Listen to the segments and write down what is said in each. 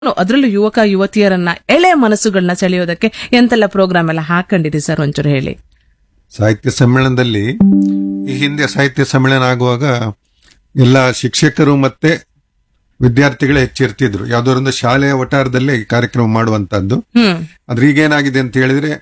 ಅದರಲ್ಲೂ ಯುವಕ ಯುವತಿಯರನ್ನ ಎಳೆ ಮನಸ್ಸುಗಳನ್ನ ಸೆಳೆಯೋದಕ್ಕೆ ಎಂತೆಲ್ಲ ಪ್ರೋಗ್ರಾಮ್ ಎಲ್ಲ ಹಾಕೊಂಡಿರಿ ಸರ್ ಒಂಚೂರು ಹೇಳಿ ಸಾಹಿತ್ಯ ಸಮ್ಮೇಳನದಲ್ಲಿ ಈ ಹಿಂದೆ ಸಾಹಿತ್ಯ ಸಮ್ಮೇಳನ ಆಗುವಾಗ ಎಲ್ಲ ಶಿಕ್ಷಕರು ಮತ್ತೆ ವಿದ್ಯಾರ್ಥಿಗಳೇ ಹೆಚ್ಚಿರ್ತಿದ್ರು ಯಾವ್ದಾರೊಂದು ಶಾಲೆಯ ವಟಾರದಲ್ಲೇ ಈ ಕಾರ್ಯಕ್ರಮ ಮಾಡುವಂತದ್ದು ಹ್ಮ್ ಆದ್ರೆ ಈಗೇನಾಗಿದೆ ಅಂತ ಹೇಳಿದ್ರೆ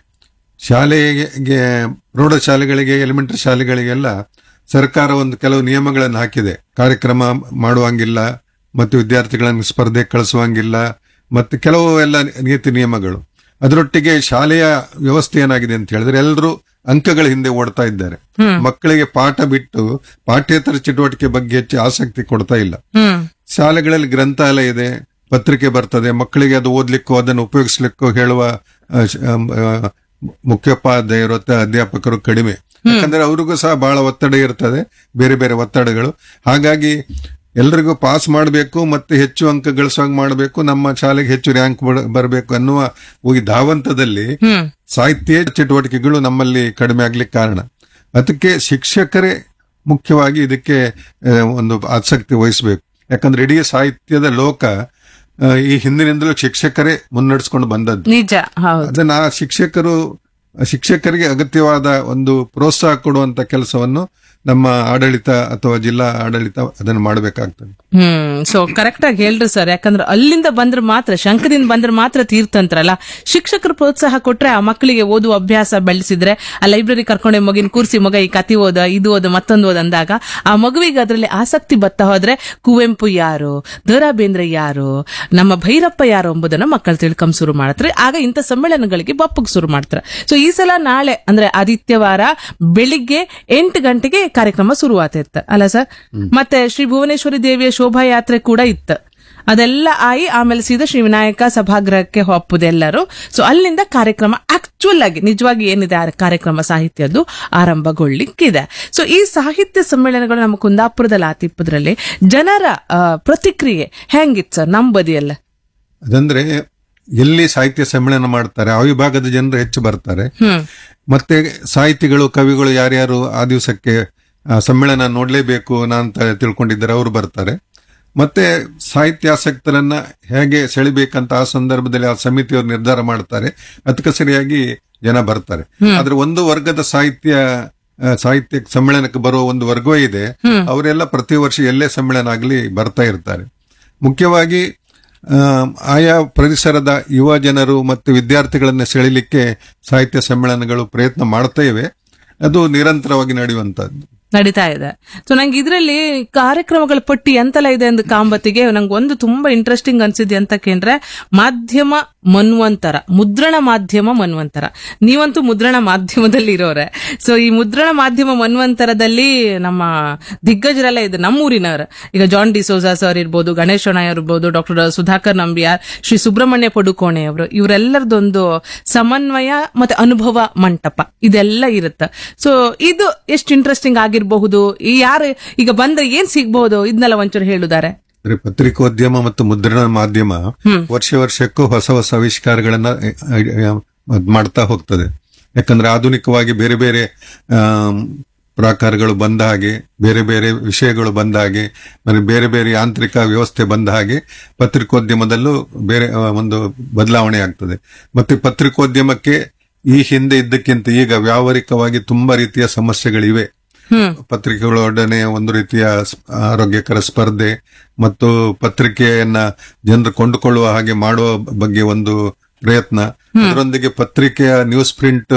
ಶಾಲೆಗೆ ಪ್ರೌಢಶಾಲೆಗಳಿಗೆ ಎಲಿಮೆಂಟರಿ ಶಾಲೆಗಳಿಗೆಲ್ಲ ಸರ್ಕಾರ ಒಂದು ಕೆಲವು ನಿಯಮಗಳನ್ನು ಹಾಕಿದೆ ಕಾರ್ಯಕ್ರಮ ಮಾಡುವಂಗಿಲ್ಲ ಮತ್ತು ವಿದ್ಯಾರ್ಥಿಗಳನ್ನು ಸ್ಪರ್ಧೆ ಕಳಿಸುವಂಗಿಲ್ಲ ಮತ್ತು ಕೆಲವು ಎಲ್ಲ ನೀತಿ ನಿಯಮಗಳು ಅದರೊಟ್ಟಿಗೆ ಶಾಲೆಯ ವ್ಯವಸ್ಥೆ ಏನಾಗಿದೆ ಅಂತ ಹೇಳಿದ್ರೆ ಎಲ್ಲರೂ ಅಂಕಗಳ ಹಿಂದೆ ಓಡ್ತಾ ಇದ್ದಾರೆ ಮಕ್ಕಳಿಗೆ ಪಾಠ ಬಿಟ್ಟು ಪಾಠ್ಯೇತರ ಚಟುವಟಿಕೆ ಬಗ್ಗೆ ಹೆಚ್ಚು ಆಸಕ್ತಿ ಕೊಡ್ತಾ ಇಲ್ಲ ಹ್ಮ್ ಶಾಲೆಗಳಲ್ಲಿ ಗ್ರಂಥಾಲಯ ಇದೆ ಪತ್ರಿಕೆ ಬರ್ತದೆ ಮಕ್ಕಳಿಗೆ ಅದು ಓದ್ಲಿಕ್ಕೂ ಅದನ್ನು ಉಪಯೋಗಿಸ್ಲಿಕ್ಕೂ ಹೇಳುವ ಆ, ಶ- ಆಮ್, ಆ, ಮುಖ್ಯೋಪಾಧ್ಯಾಯರು ಅಥವಾ ಅಧ್ಯಾಪಕರು ಕಡಿಮೆ ಯಾಕಂದ್ರೆ ಅವ್ರಿಗೂ ಸಹ ಬಹಳ ಒತ್ತಡ ಇರ್ತದೆ ಬೇರೆ ಬೇರೆ ಒತ್ತಡಗಳು ಹಾಗಾಗಿ ಎಲ್ರಿಗೂ ಪಾಸ್ ಮಾಡಬೇಕು ಮತ್ತೆ ಹೆಚ್ಚು ಅಂಕ ಗಳಿಸುವಂಗ್ ಮಾಡಬೇಕು ನಮ್ಮ ಶಾಲೆಗೆ ಹೆಚ್ಚು ರ್ಯಾಂಕ್ ಬರಬೇಕು ಅನ್ನುವ ಈ ಧಾವಂತದಲ್ಲಿ ಹ್ಮ್ ಸಾಹಿತ್ಯ ಚಟುವಟಿಕೆಗಳು ನಮ್ಮಲ್ಲಿ ಕಡಿಮೆ ಆಗ್ಲಿಕ್ಕೆ ಕಾರಣ ಅದಕ್ಕೆ ಶಿಕ್ಷಕರೇ ಮುಖ್ಯವಾಗಿ ಇದಕ್ಕೆ ಆ, ಒಂದು ಆಸಕ್ತಿ ವಹಿಸಬೇಕು ಯಾಕಂದ್ರೆ ಇಡೀ ಸಾಹಿತ್ಯದ ಲೋಕ ಆ, ಈ ಹಿಂದಿನಿಂದಲೂ ಶಿಕ್ಷಕರೇ ಮುನ್ನಡೆಸ್ಕೊಂಡು ಬಂದದ್ದು ನಿಜ ಹೌದು ಅದನ್ನ ಆ ಶಿಕ್ಷಕರು ಶಿಕ್ಷಕರಿಗೆ ಅಗತ್ಯವಾದ ಒಂದು ಪ್ರೋತ್ಸಾಹ ಕೊಡುವಂತ ಕೆಲಸವನ್ನು ನಮ್ಮ ಆಡಳಿತ ಅಥವಾ ಜಿಲ್ಲಾ ಆಡಳಿತ ಅದನ್ನು ಮಾಡಬೇಕಾಗ್ತದೆ ಹ್ಮ್ ಸೊ ಕರೆಕ್ಟ್ ಆಗಿ ಹೇಳ್ರಿ ಸರ್ ಯಾಕಂದ್ರೆ ಅಲ್ಲಿಂದ ಬಂದ್ರೆ ಮಾತ್ರ ಶಂಕದಿಂದ ಬಂದ್ರೆ ಮಾತ್ರ ತೀರ್ಥಂತ್ರಲ್ಲ ಶಿಕ್ಷಕರು ಪ್ರೋತ್ಸಾಹ ಕೊಟ್ರೆ ಆ ಮಕ್ಕಳಿಗೆ ಓದುವ ಅಭ್ಯಾಸ ಬೆಳೆಸಿದ್ರೆ ಆ ಲೈಬ್ರರಿ ಕರ್ಕೊಂಡೆ ಮಗಿನ ಕೂರ್ಸಿ ಮಗ ಈ ಕತಿ ಓದ ಇದು ಓದ ಮತ್ತೊಂದು ಓದ ಅಂದಾಗ ಆ ಮಗುವಿಗೆ ಅದರಲ್ಲಿ ಆಸಕ್ತಿ ಬತ್ತಾ ಹೋದ್ರೆ ಕುವೆಂಪು ಯಾರು ದ ರಾ ಬೇಂದ್ರೆ ಯಾರು ನಮ್ಮ ಭೈರಪ್ಪ ಯಾರು ಎಂಬುದನ್ನ ಮಕ್ಕಳು ತಿಳ್ಕೊಂಡ್ ಶುರು ಮಾಡ್ತಾರೆ ಆಗ ಇಂಥ ಸಮ್ಮೇಳನಗಳಿಗೆ ಬಪ್ಪಗ್ ಶುರು ಮಾಡ್ತಾರೆ ಸೊ ಈ ಸಲ ನಾಳೆ ಅಂದ್ರೆ ಆದಿತ್ಯವಾರ ಬೆಳಿಗ್ಗೆ ಎಂಟು ಗಂಟೆಗೆ ಕಾರ್ಯಕ್ರಮ ಶುರುವಾತಿತ್ತು ಅಲ್ಲ ಸರ್ ಮತ್ತೆ ಶ್ರೀ ಭುವನೇಶ್ವರಿ ದೇವಿಯ ಶೋಭಾಯಾತ್ರೆ ಕೂಡ ಇತ್ತು ಅದೆಲ್ಲ ಆಗಿ ಆಮೇಲೆ ಸೀದಾ ಶ್ರೀ ವಿನಾಯಕ ಸಭಾಗೃಹಕ್ಕೆ ಹೋಗ್ಬೋದೆಲ್ಲರೂ ಸೊ ಅಲ್ಲಿಂದ ಕಾರ್ಯಕ್ರಮ ಆಕ್ಚುಲ್ ಆಗಿ ನಿಜವಾಗಿ ಏನಿದೆ ಆ ಕಾರ್ಯಕ್ರಮ ಸಾಹಿತ್ಯದ್ದು ಆರಂಭಗೊಳ್ಳಿಕ್ಕಿದೆ ಸೊ ಈ ಸಾಹಿತ್ಯ ಸಮ್ಮೇಳನಗಳು ನಮ್ಮ ಕುಂದಾಪುರದಲ್ಲಿ ಆತಿಪ್ಪದ್ರಲ್ಲಿ ಜನರ ಆ, ಪ್ರತಿಕ್ರಿಯೆ ಹೆಂಗಿತ್ತು ಸರ್ ನಮ್ಮ ಬದಿಯಲ್ಲ ಅದಂದ್ರೆ ಎಲ್ಲಿ ಸಾಹಿತ್ಯ ಸಮ್ಮೇಳನ ಮಾಡ್ತಾರೆ ಆ ವಿಭಾಗದ ಜನರು ಹೆಚ್ಚು ಬರ್ತಾರೆ ಹ್ಮ್ ಮತ್ತೆ ಸಾಹಿತಿಗಳು ಕವಿಗಳು ಯಾರ್ಯಾರು ಆ ದಿವಸಕ್ಕೆ ಆ, ಸಮ್ಮೇಳನ ನೋಡ್ಲೇಬೇಕು ಅಂತ ತಿಳ್ಕೊಂಡಿದ್ದಾರೆ ಅವರು ಬರ್ತಾರೆ ಮತ್ತೆ ಸಾಹಿತ್ಯಾಸಕ್ತರನ್ನ ಹೇಗೆ ಸೆಳಿಬೇಕಂತ ಆ ಸಂದರ್ಭದಲ್ಲಿ ಆ ಸಮಿತಿಯವರು ನಿರ್ಧಾರ ಮಾಡ್ತಾರೆ ಅದಕ್ಕೆ ಸರಿಯಾಗಿ ಜನ ಬರ್ತಾರೆ ಆದ್ರೆ ಒಂದು ವರ್ಗದ ಸಾಹಿತ್ಯ ಆ, ಸಾಹಿತ್ಯ ಸಮ್ಮೇಳನಕ್ಕೆ ಬರುವ ಒಂದು ವರ್ಗವೇ ಇದೆ ಅವರೆಲ್ಲ ಪ್ರತಿ ವರ್ಷ ಎಲ್ಲೇ ಸಮ್ಮೇಳನ ಆಗಲಿ ಬರ್ತಾ ಇರ್ತಾರೆ ಮುಖ್ಯವಾಗಿ ಆ, ಆಯಾ ಪರಿಸರದ ಯುವ ಜನರು ಮತ್ತು ವಿದ್ಯಾರ್ಥಿಗಳನ್ನ ಸೆಳಿಲಿಕ್ಕೆ ಸಾಹಿತ್ಯ ಸಮ್ಮೇಳನಗಳು ಪ್ರಯತ್ನ ಮಾಡ್ತಾ ಇವೆ ಅದು ನಿರಂತರವಾಗಿ ನಡೆಯುವಂತದ್ದು ನಡೀತಾ ಇದೆ ಸೊ ನಂಗೆ ಇದರಲ್ಲಿ ಕಾರ್ಯಕ್ರಮಗಳ ಪಟ್ಟಿ ಎಂತೆಲ್ಲ ಇದೆ ಅಂದ ಕಾಂಬತ್ತಿಗೆ ನಂಗೆ ಒಂದು ತುಂಬಾ ಇಂಟ್ರೆಸ್ಟಿಂಗ್ ಅನ್ಸಿದ್ದೆ ಅಂತ ಕೇಂದ್ರೆ ಮಾಧ್ಯಮ ಮನ್ವಂತರ ಮುದ್ರಣ ಮಾಧ್ಯಮ ಮನ್ವಂತರ ನೀವಂತೂ ಮುದ್ರಣ ಮಾಧ್ಯಮದಲ್ಲಿ ಇರೋರೆ ಸೊ ಈ ಮುದ್ರಣ ಮಾಧ್ಯಮ ಮನ್ವಂತರದಲ್ಲಿ ನಮ್ಮ ದಿಗ್ಗಜರೆಲ್ಲ ಇದೆ ನಮ್ಮೂರಿನವರು ಈಗ ಜಾನ್ ಡಿ ಸೋಜಾ ಸರ್ ಇರ್ಬೋದು ಗಣೇಶ್ ಶೆಣಾಯ್ ಇರ್ಬೋದು ಡಾಕ್ಟರ್ ಸುಧಾಕರ್ ನಂಬಿಯಾರ್ ಶ್ರೀ ಸುಬ್ರಹ್ಮಣ್ಯ ಪಡುಕೋಣೆ ಅವರು ಇವರೆಲ್ಲರದೊಂದು ಸಮನ್ವಯ ಮತ್ತೆ ಅನುಭವ ಮಂಟಪ ಇದೆಲ್ಲ ಇರುತ್ತೆ ಸೊ ಇದು ಎಷ್ಟು ಇಂಟ್ರೆಸ್ಟಿಂಗ್ ಆಗಿರಬಹುದು ಈ ಯಾರು ಈಗ ಬಂದ್ರೆ ಏನ್ ಸಿಗ್ಬಹುದು ಇದನ್ನೆಲ್ಲ ಒಂಚೂರು ಹೇಳುದಾರೆ ಅಂದ್ರೆ ಪತ್ರಿಕೋದ್ಯಮ ಮತ್ತು ಮುದ್ರಣ ಮಾಧ್ಯಮ ವರ್ಷ ವರ್ಷಕ್ಕೂ ಹೊಸ ಹೊಸ ಆವಿಷ್ಕಾರಗಳನ್ನ ಆ, ಆ, ಅದ್ ಮಾಡ್ತಾ ಹೋಗ್ತದೆ ಯಾಕಂದ್ರೆ ಆಧುನಿಕವಾಗಿ ಬೇರೆ ಬೇರೆ ಆಮ್, ಪ್ರಾಕಾರಗಳು ಬಂದ ಹಾಗೆ ಬೇರೆ ಬೇರೆ ವಿಷಯಗಳು ಬಂದ ಹಾಗೆ ಮತ್ತೆ ಬೇರೆ ಬೇರೆ ಯಾಂತ್ರಿಕ ವ್ಯವಸ್ಥೆ ಬಂದ ಹಾಗೆ ಪತ್ರಿಕೋದ್ಯಮದಲ್ಲೂ ಬೇರೆ ಆ, ಒಂದು ಬದಲಾವಣೆ ಆಗ್ತದೆ ಮತ್ತೆ ಪತ್ರಿಕೋದ್ಯಮಕ್ಕೆ ಈ ಹಿಂದೆ ಇದ್ದಕ್ಕಿಂತ ಈಗ ವ್ಯಾವಹಾರಿಕವಾಗಿ ತುಂಬಾ ರೀತಿಯ ಸಮಸ್ಯೆಗಳಿವೆ ಹ್ಮ್ ಪತ್ರಿಕೆಗಳೊಡನೆ ಒಂದು ರೀತಿಯ ಸ್- ಆರೋಗ್ಯಕರ ಸ್ಪರ್ಧೆ ಮತ್ತು ಪತ್ರಿಕೆಯನ್ನ ಜನರು ಕೊಂಡುಕೊಳ್ಳುವ ಹಾಗೆ ಮಾಡುವ ಬಗ್ಗೆ ಒಂದು ಪ್ರಯತ್ನ ಅದರೊಂದಿಗೆ ಪತ್ರಿಕೆಯ ನ್ಯೂಸ್ ಪ್ರಿಂಟ್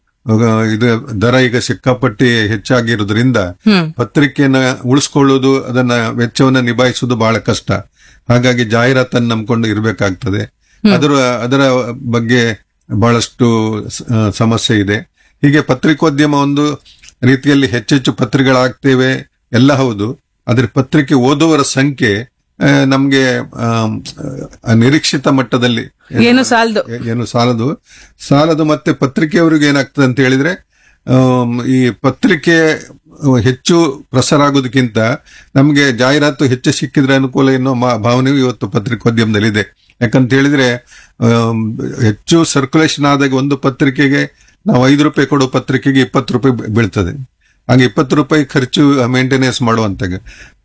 ಇದು ದರ ಈಗ ಸಿಕ್ಕಾಪಟ್ಟಿ ಹೆಚ್ಚಾಗಿರುವುದರಿಂದ ಹ್ಮ್ ಪತ್ರಿಕೆಯನ್ನ ಉಳಿಸ್ಕೊಳ್ಳುವುದು ಅದನ್ನ ವೆಚ್ಚವನ್ನ ನಿಭಾಯಿಸುವುದು ಬಹಳ ಕಷ್ಟ ಹಾಗಾಗಿ ಜಾಹೀರಾತನ್ನು ನಂಬ್ಕೊಂಡು ಇರಬೇಕಾಗ್ತದೆ ಅದರ ಅದರ ಬಗ್ಗೆ ಬಹಳಷ್ಟು ಸ- ಆ, ಸಮಸ್ಯೆ ಇದೆ ಹೀಗೆ ಪತ್ರಿಕೋದ್ಯಮ ಒಂದು ರೀತಿಯಲ್ಲಿ ಹೆಚ್ಚೆಚ್ಚು ಪತ್ರಿಕೆಗಳಾಗ್ತೇವೆ ಎಲ್ಲ ಹೌದು ಆದ್ರೆ ಪತ್ರಿಕೆ ಓದುವರ ಸಂಖ್ಯೆ ಆ, ನಮ್ಗೆ ಆಮ್, ಆ, ನಿರೀಕ್ಷಿತ ಮಟ್ಟದಲ್ಲಿ ಏನು ಸಾಲದು ಏ- ಏನು ಸಾಲದು ಸಾಲದು ಮತ್ತೆ ಪತ್ರಿಕೆಯವರಿಗೆ ಏನಾಗ್ತದೆ ಅಂತ ಹೇಳಿದ್ರೆ ಆಮ್, ಈ ಪತ್ರಿಕೆ ಹೆಚ್ಚು ಪ್ರಸಾರ ಆಗೋದಕ್ಕಿಂತ ನಮಗೆ ಜಾಹೀರಾತು ಹೆಚ್ಚು ಸಿಕ್ಕಿದ್ರೆ ಅನುಕೂಲ ಎನ್ನುವ ಮಾ- ಭಾವನೆಯು ಇವತ್ತು ಪತ್ರಿಕೋದ್ಯಮದಲ್ಲಿ ಇದೆ ಯಾಕಂತ ಹೇಳಿದ್ರೆ ಆಮ್, ಹೆಚ್ಚು ಸರ್ಕ್ಯುಲೇಷನ್ ಆದಾಗ ಒಂದು ಪತ್ರಿಕೆಗೆ ನಾವು ಐದು ರೂಪಾಯಿ ಕೊಡೋ ಪತ್ರಿಕೆಗೆ ಇಪ್ಪತ್ತು ರೂಪಾಯಿ ಬೀಳ್ತದೆ ಹಾಗೆ ಇಪ್ಪತ್ತು ರೂಪಾಯಿ ಖರ್ಚು ಮೇಂಟೆನೆನ್ಸ್ ಮಾಡುವಂತಾಗ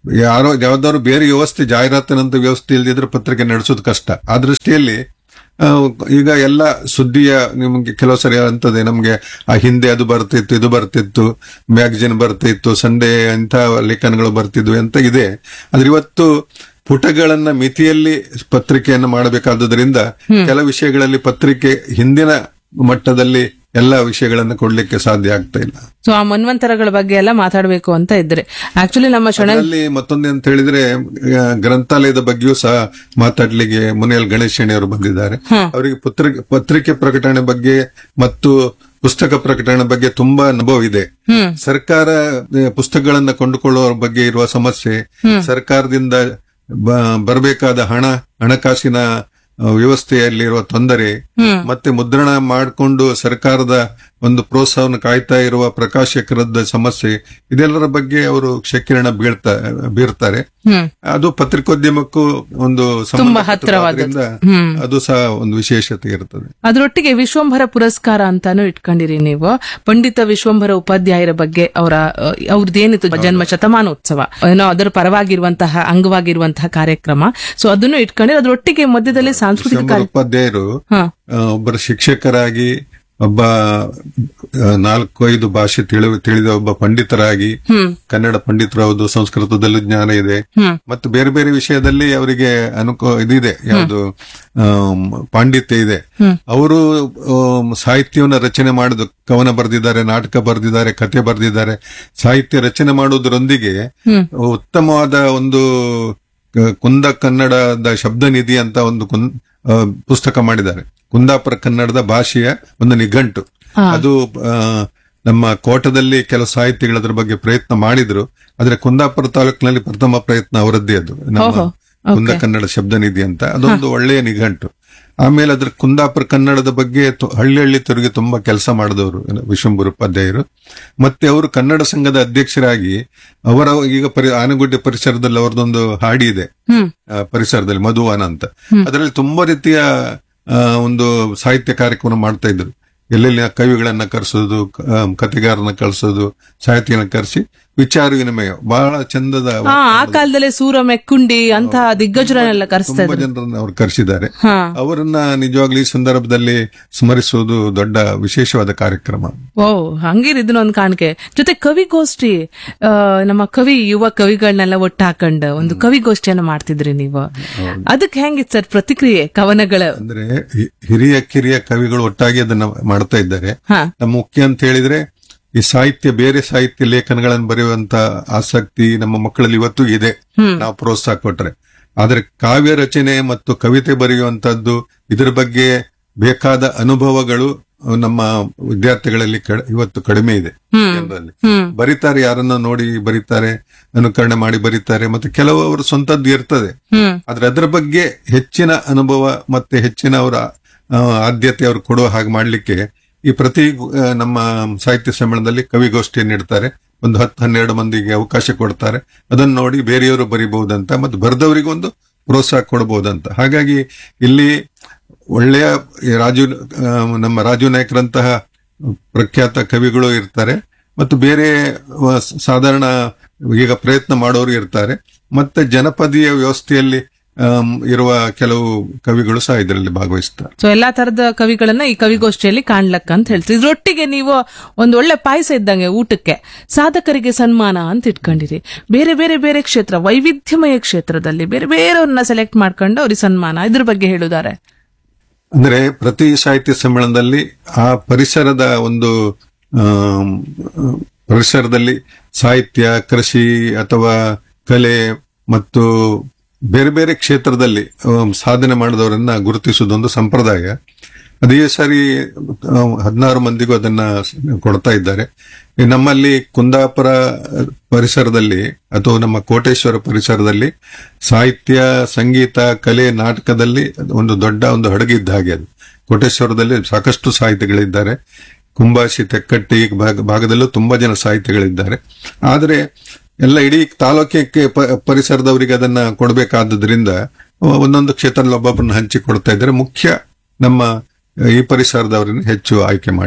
ಯಾರೋ ಯಾವ್ದಾದ್ರು ಬೇರೆ ವ್ಯವಸ್ಥೆ ಜಾಹೀರಾತಿನಂತ ವ್ಯವಸ್ಥೆ ಇಲ್ದಿದ್ರೆ ಪತ್ರಿಕೆ ನಡೆಸೋದು ಕಷ್ಟ ಆ ದೃಷ್ಟಿಯಲ್ಲಿ ಆ, ಈಗ ಎಲ್ಲ ಸುದ್ದಿಯ ನಿಮ್ಗೆ ಕೆಲವು ಸರಿ ಅಂತದೆ ನಮ್ಗೆ ಆ ಹಿಂದೆ ಅದು ಬರ್ತಿತ್ತು ಇದು ಬರ್ತಿತ್ತು ಮ್ಯಾಗಜಿನ್ ಬರ್ತಿತ್ತು ಸಂಡೇ ಅಂತ ಲೇಖನಗಳು ಬರ್ತಿದ್ವು ಅಂತ ಇದೆ ಆದ್ರೆ ಇವತ್ತು ಪುಟಗಳನ್ನ ಮಿತಿಯಲ್ಲಿ ಪತ್ರಿಕೆಯನ್ನು ಮಾಡಬೇಕಾದುದರಿಂದ ಕೆಲ ವಿಷಯಗಳಲ್ಲಿ ಪತ್ರಿಕೆ ಹಿಂದಿನ ಮಟ್ಟದಲ್ಲಿ ಎಲ್ಲ ವಿಷಯಗಳನ್ನು ಕೊಡ್ಲಿಕ್ಕೆ ಸಾಧ್ಯ ಆಗ್ತಾ ಇಲ್ಲ ಸೊ ಆ ಮನ್ವಂತರಗಳ ಬಗ್ಗೆ ಎಲ್ಲ ಮಾತಾಡಬೇಕು ಅಂತ ಇದ್ರೆ ಆಕ್ಚುಲಿ ನಮ್ಮ ಶಣ ಅದರಲ್ಲಿ ಮತ್ತೊಂದು ಅಂತ ಹೇಳಿದ್ರೆ ಆ, ಗ್ರಂಥಾಲಯದ ಬಗ್ಗೆಯೂ ಸಹ ಮಾತಾಡ್ಲಿಕ್ಕೆ ಮುನಿಯಲ್ ಗಣೇಶಣಿ ಅವರು ಬಂದಿದ್ದಾರೆ ಅವರಿಗೆ ಪತ್ರಿಕೆ ಪತ್ರಿಕೆ ಪ್ರಕಟಣೆ ಬಗ್ಗೆ ಮತ್ತು ಪುಸ್ತಕ ಪ್ರಕಟಣೆ ಬಗ್ಗೆ ತುಂಬಾ ಅನುಭವ ಇದೆ ಸರ್ಕಾರ ಆ, ಪುಸ್ತಕಗಳನ್ನ ಕೊಂಡುಕೊಳ್ಳುವ ಬಗ್ಗೆ ಇರುವ ಸಮಸ್ಯೆ ಸರ್ಕಾರದಿಂದ ಬ- ಬರಬೇಕಾದ ಹಣ ಹಣಕಾಸಿನ ಆ, ವ್ಯವಸ್ಥೆಯಲ್ಲಿರುವ ತೊಂದರೆ ಮತ್ತೆ ಮುದ್ರಣ ಮಾಡಿಕೊಂಡು ಸರ್ಕಾರದ ಒಂದು ಪ್ರೋತ್ಸಾಹವನ್ನು ಕಾಯ್ತಾ ಇರುವ ಪ್ರಕಾಶಕರದ ಸಮಸ್ಯೆ ಇದೆಲ್ಲರ ಬಗ್ಗೆ ಅವರು ಕ್ಷಕಿರಣ ಬೀಳ್ತಾ ಬೀರ್ತಾರೆ ಹ್ಮ್ ಅದು ಪತ್ರಿಕೋದ್ಯಮಕ್ಕೂ ಒಂದು ತುಂಬಾ ಸಂಬಂಧಪಟ್ಟದ್ದು ಹತ್ತಿರವಾದದ್ದು. ಆದ್ರಿಂದ ಹ್ಮ್. ಅದು ಸಹ ಒಂದು ವಿಶೇಷತೆ ಇರ್ತದೆ ಅದರೊಟ್ಟಿಗೆ ವಿಶ್ವಂಭರ ಪುರಸ್ಕಾರ ಅಂತಾನು ಇಟ್ಕೊಂಡಿರಿ ನೀವು ಪಂಡಿತ ವಿಶ್ವಂಭರ ಉಪಾಧ್ಯಾಯರ ಬಗ್ಗೆ ಅವರ ಅವ್ರದ್ದೇನಿತ್ತು ಜನ್ಮ ಶತಮಾನೋತ್ಸವ ಏನೋ ಅದರ ಪರವಾಗಿರುವಂತಹ ಅಂಗವಾಗಿರುವಂತಹ ಕಾರ್ಯಕ್ರಮ ಸೊ ಅದನ್ನು ಇಟ್ಕೊಂಡಿರಿ ಅದರೊಟ್ಟಿಗೆ ಮಧ್ಯದಲ್ಲಿ ಸಾಂಸ್ಕೃತಿಕ ಶಂಭರ್ ಕಾರ್ಯ ಉಪಾಧ್ಯಾಯರು ಹಾ ಆ, ಒಬ್ಬರು ಶಿಕ್ಷಕರಾಗಿ ಒಬ್ಬ ಆ, ನಾಲ್ಕು ಐದು ಭಾಷೆ ತಿಳಿ ತಿಳಿದ ಒಬ್ಬ ಪಂಡಿತರಾಗಿ ಹ್ಮ್ ಕನ್ನಡ ಪಂಡಿತರು ಹೌದು ಸಂಸ್ಕೃತದಲ್ಲೂ ಜ್ಞಾನ ಇದೆ ಹ್ಮ್ ಮತ್ತು ಬೇರೆ ಬೇರೆ ವಿಷಯದಲ್ಲಿ ಅವರಿಗೆ ಅನುಕೂ ಇದಿದೆ ಯಾವುದು ಆಮ್, ಪಾಂಡಿತ್ಯ ಇದೆ ಅವರು ಆಮ್, ಸಾಹಿತ್ಯವನ್ನ ರಚನೆ ಮಾಡುದು ಕವನ ಬರೆದಿದ್ದಾರೆ ನಾಟಕ ಬರೆದಿದ್ದಾರೆ ಕತೆ ಬರೆದಿದ್ದಾರೆ ಸಾಹಿತ್ಯ ರಚನೆ ಮಾಡುವುದರೊಂದಿಗೆ ಹ್ಮ್. ಉತ್ತಮವಾದ ಒಂದು ಕ- ಕುಂದ ಕನ್ನಡದ ಶಬ್ದ ನಿಧಿ ಅಂತ ಒಂದು ಕುನ್- ಆ, ಪುಸ್ತಕ ಮಾಡಿದ್ದಾರೆ ಕುಂದಾಪುರ ಕನ್ನಡದ ಭಾಷೆಯ ಒಂದು ನಿಘಂಟು ಅದು ಆ, ನಮ್ಮ ಕೋಟದಲ್ಲಿ ಕೆಲವು ಸಾಹಿತಿಗಳು ಅದ್ರ ಬಗ್ಗೆ ಪ್ರಯತ್ನ ಮಾಡಿದ್ರು ಆದ್ರೆ ಕುಂದಾಪುರ ತಾಲೂಕಿನಲ್ಲಿ ಪ್ರಥಮ ಪ್ರಯತ್ನ ಅವರದ್ದೇ ಅದು ನಮ್ಮ ಓಹೋ, ಕುಂದ ಕನ್ನಡ ಶಬ್ದ ನಿಧಿ ಅಂತ ಅದೊಂದು ಒಳ್ಳೆಯ ನಿಘಂಟು ಆಮೇಲೆ ಅದ್ರ ಕುಂದಾಪುರ ಕನ್ನಡದ ಬಗ್ಗೆ ತು- ಹಳ್ಳಿ ಹಳ್ಳಿ ತಿರುಗಿ ತುಂಬಾ ಕೆಲಸ ಮಾಡಿದವರು ವಿಶ್ವಂಬುರ ಉಪಾಧ್ಯಾಯರು ಮತ್ತೆ ಅವರು ಕನ್ನಡ ಸಂಘದ ಅಧ್ಯಕ್ಷರಾಗಿ ಅವರ ಈಗ ಪರಿ ಆನಗುಡ್ಡೆ ಪರಿಸರದಲ್ಲಿ ಅವರದೊಂದು ಹಾಡಿ ಇದೆ ಹ್ಮ್ ಆ, ಪರಿಸರದಲ್ಲಿ ಮಧುವನ ಅಂತ ಅದರಲ್ಲಿ ತುಂಬಾ ರೀತಿಯ ಆ, ಒಂದು ಸಾಹಿತ್ಯ ಕಾರ್ಯಕ್ರಮ ಮಾಡ್ತಾ ಇದ್ರು ಎಲ್ಲೆಲ್ಲಿ ಕವಿಗಳನ್ನ ಕರೆಸೋದು ಕ- ಆ, ಕಥೆಗಾರನ ಕಳಿಸೋದು ಸಾಹಿತ್ಯಗಳನ್ನ ಕರೆಸಿ ವಿಚಾರ ವಿನಿಮಯ ಬಹಳ ಚಂದದ ಹಾ ಆ ಕಾಲದಲ್ಲೇ ಸೂರ ಮೆಕ್ಕುಂಡಿ ಅಂತ ದಿಗ್ಗಜರನ್ನೆಲ್ಲ ಕರೆಸ್ತಾ ತುಂಬಾ ಜನರನ್ನ ಅವ್ರು ಕರೆಸಿದ್ದಾರೆ ಹಾ ಅವರನ್ನ ನಿಜವಾಗ್ಲೂ ಈ ಸಂದರ್ಭದಲ್ಲಿ ಸ್ಮರಿಸುವುದು ದೊಡ್ಡ ವಿಶೇಷವಾದ ಕಾರ್ಯಕ್ರಮ ಓ ಹಂಗಿರ್ ಇದನ್ನೊಂದು ಕಾಣಿಕೆ ಜೊತೆ ಕವಿಗೋಷ್ಠಿ ಆ, ನಮ್ಮ ಕವಿ ಯುವ ಕವಿಗಳನ್ನೆಲ್ಲ ಒಟ್ಟು ಹಾಕೊಂಡ್ ಒಂದು ಕವಿಗೋಷ್ಠಿಯನ್ನ ಮಾಡ್ತಿದ್ರಿ ನೀವು ಅದಕ್ಕೆ ಹೆಂಗಿತ್ತು ಸರ್ ಪ್ರತಿಕ್ರಿಯೆ ಕವನಗಳ ಅಂದ್ರೆ ಹಿ- ಹಿರಿಯ ಕಿರಿಯ ಕವಿಗಳು ಒಟ್ಟಾಗಿ ಅದನ್ನ ಮಾಡ್ತಾ ಇದ್ದಾರೆ ಹಾ ನಮ್ಮ ಮುಖ್ಯ ಅಂತ ಹೇಳಿದ್ರೆ ಈ ಸಾಹಿತ್ಯ ಬೇರೆ ಸಾಹಿತ್ಯ ಲೇಖನಗಳನ್ನು ಬರೆಯುವಂತ ಆಸಕ್ತಿ ನಮ್ಮ ಮಕ್ಕಳಲ್ಲಿ ಇವತ್ತು ಇದೆ ನಾವು ಪ್ರೋತ್ಸಾಹ ಕೊಟ್ರೆ ಆದ್ರೆ ಕಾವ್ಯ ರಚನೆ ಮತ್ತು ಕವಿತೆ ಬರೆಯುವಂತದ್ದು ಇದ್ರ ಬಗ್ಗೆ ಬೇಕಾದ ಅನುಭವಗಳು ನಮ್ಮ ವಿದ್ಯಾರ್ಥಿಗಳಲ್ಲಿ ಕಡ- ಇವತ್ತು ಕಡಿಮೆ ಇದೆ ಜನರಲ್ಲಿ ಹ್ಮ್ ಬರೀತಾರೆ ಯಾರನ್ನ ನೋಡಿ ಬರೀತಾರೆ ಅನುಕರಣೆ ಮಾಡಿ ಬರೀತಾರೆ ಮತ್ತೆ ಕೆಲವು ಅವರ ಸ್ವಂತದ್ದು ಇರ್ತದೆ ಹ್ಮ್ ಆದ್ರೆ ಅದರ ಬಗ್ಗೆ ಹೆಚ್ಚಿನ ಅನುಭವ ಮತ್ತೆ ಹೆಚ್ಚಿನ ಅವರ ಆ, ಆದ್ಯತೆ ಅವರು ಕೊಡುವ ಹಾಗೆ ಮಾಡ್ಲಿಕ್ಕೆ ಈ ಪ್ರತಿ ಆ, ನಮ್ಮ ಸಾಹಿತ್ಯ ಸಮ್ಮೇಳನದಲ್ಲಿ ಕವಿಗೋಷ್ಠಿಯನ್ನು ಇಡ್ತಾರೆ ಒಂದು ಹತ್ತು ಹನ್ನೆರಡು ಮಂದಿಗೆ ಅವಕಾಶ ಕೊಡ್ತಾರೆ ಅದನ್ನು ನೋಡಿ ಬೇರೆಯವರು ಬರಿಬಹುದಂತ ಮತ್ತು ಬರೆದವರಿಗೆ ಒಂದು ಪ್ರೋತ್ಸಾಹ ಕೊಡಬಹುದಂತ ಹಾಗಾಗಿ ಇಲ್ಲಿ ಒಳ್ಳೆಯ ಈ ರಾಜು ಆ, ನಮ್ಮ ರಾಜು ನಾಯ್ಕರಂತಹ ಪ್ರಖ್ಯಾತ ಕವಿಗಳು ಇರ್ತಾರೆ ಮತ್ತು ಬೇರೆ ವ- ಸಾಧಾರಣ ಈಗ ಪ್ರಯತ್ನ ಮಾಡೋರು ಇರ್ತಾರೆ ಮತ್ತೆ ಜನಪದೀಯ ವ್ಯವಸ್ಥೆಯಲ್ಲಿ ಆಮ್, ಇರುವ ಕೆಲವು ಕವಿಗಳು ಸಹ ಇದರಲ್ಲಿ ಭಾಗವಹಿಸ್ತಾರೆ ಸೊ ಎಲ್ಲಾ ತರದ ಕವಿಗಳನ್ನ ಈ ಕವಿಗೋಷ್ಠಿಯಲ್ಲಿ ಕಾಣ್ಲಕ್ಕ ಅಂತ ಹೇಳ್ತೀವಿ ಇದ್ರೊಟ್ಟಿಗೆ ನೀವು ಒಂದು ಒಳ್ಳೆ ಪಾಯಸ ಇದ್ದಂಗೆ ಊಟಕ್ಕೆ ಸಾಧಕರಿಗೆ ಸನ್ಮಾನ ಅಂತ ಇಟ್ಕೊಂಡಿರಿ ಬೇರೆ ಬೇರೆ ಬೇರೆ ಕ್ಷೇತ್ರ ವೈವಿಧ್ಯಮಯ ಕ್ಷೇತ್ರದಲ್ಲಿ ಬೇರೆ ಬೇರೆಯವ್ರನ್ನ ಸೆಲೆಕ್ಟ್ ಮಾಡ್ಕೊಂಡು ಅವ್ರಿಗೆ ಸನ್ಮಾನ ಇದ್ರ ಬಗ್ಗೆ ಹೇಳುದಾರೆ ಅಂದ್ರೆ ಪ್ರತಿ ಸಾಹಿತ್ಯ ಸಮ್ಮೇಳನದಲ್ಲಿ ಆ ಪರಿಸರದ ಒಂದು ಆಮ್, ಪರಿಸರದಲ್ಲಿ ಸಾಹಿತ್ಯ ಕೃಷಿ ಅಥವಾ ಕಲೆ ಮತ್ತು ಬೇರೆ ಬೇರೆ ಕ್ಷೇತ್ರದಲ್ಲಿ ಆಮ್, ಸಾಧನೆ ಮಾಡಿದವರನ್ನ ಗುರುತಿಸುವುದೊಂದು ಸಂಪ್ರದಾಯ ಅದೇ ಸಾರಿ ಹದಿನಾರು ಮಂದಿಗೂ ಅದನ್ನ ಕೊಡ್ತಾ ಇದ್ದಾರೆ ಈ ನಮ್ಮಲ್ಲಿ ಕುಂದಾಪುರ ಪರಿಸರದಲ್ಲಿ ಅಥವಾ ನಮ್ಮ ಕೋಟೇಶ್ವರ ಪರಿಸರದಲ್ಲಿ ಸಾಹಿತ್ಯ ಸಂಗೀತ ಕಲೆ ನಾಟಕದಲ್ಲಿ ಒಂದು ದೊಡ್ಡ ಒಂದು ಹಡಗಿದ್ದ ಹಾಗೆ ಅದು ಕೋಟೇಶ್ವರದಲ್ಲಿ ಸಾಕಷ್ಟು ಸಾಹಿತಿಗಳಿದ್ದಾರೆ ಕುಂಬಾಶಿ ತೆಕ್ಕಟ್ಟಿ ಈ ಭಾಗ- ಭಾಗದಲ್ಲೂ ತುಂಬಾ ಜನ ಸಾಹಿತಿಗಳಿದ್ದಾರೆ ಆದರೆ ಎಲ್ಲ ಇಡೀ ತಾಲೂಕಿಗೆ ಪ- ಪರಿಸರದವರಿಗೆ ಅದನ್ನ ಕೊಡಬೇಕಾದ್ದರಿಂದ ಒಂದೊಂದು ಕ್ಷೇತ್ರದಲ್ಲಿ ಒಬ್ಬೊಬ್ಬರನ್ನ ಹಂಚಿ ಕೊಡ್ತಾ ಇದ್ದಾರೆ ಮುಖ್ಯ ನಮ್ಮ ಈ ಪರಿಸರದವರನ್ನು ಹೆಚ್ಚು ಆಯ್ಕೆ ಮಾಡಿದ್ದಾರೆ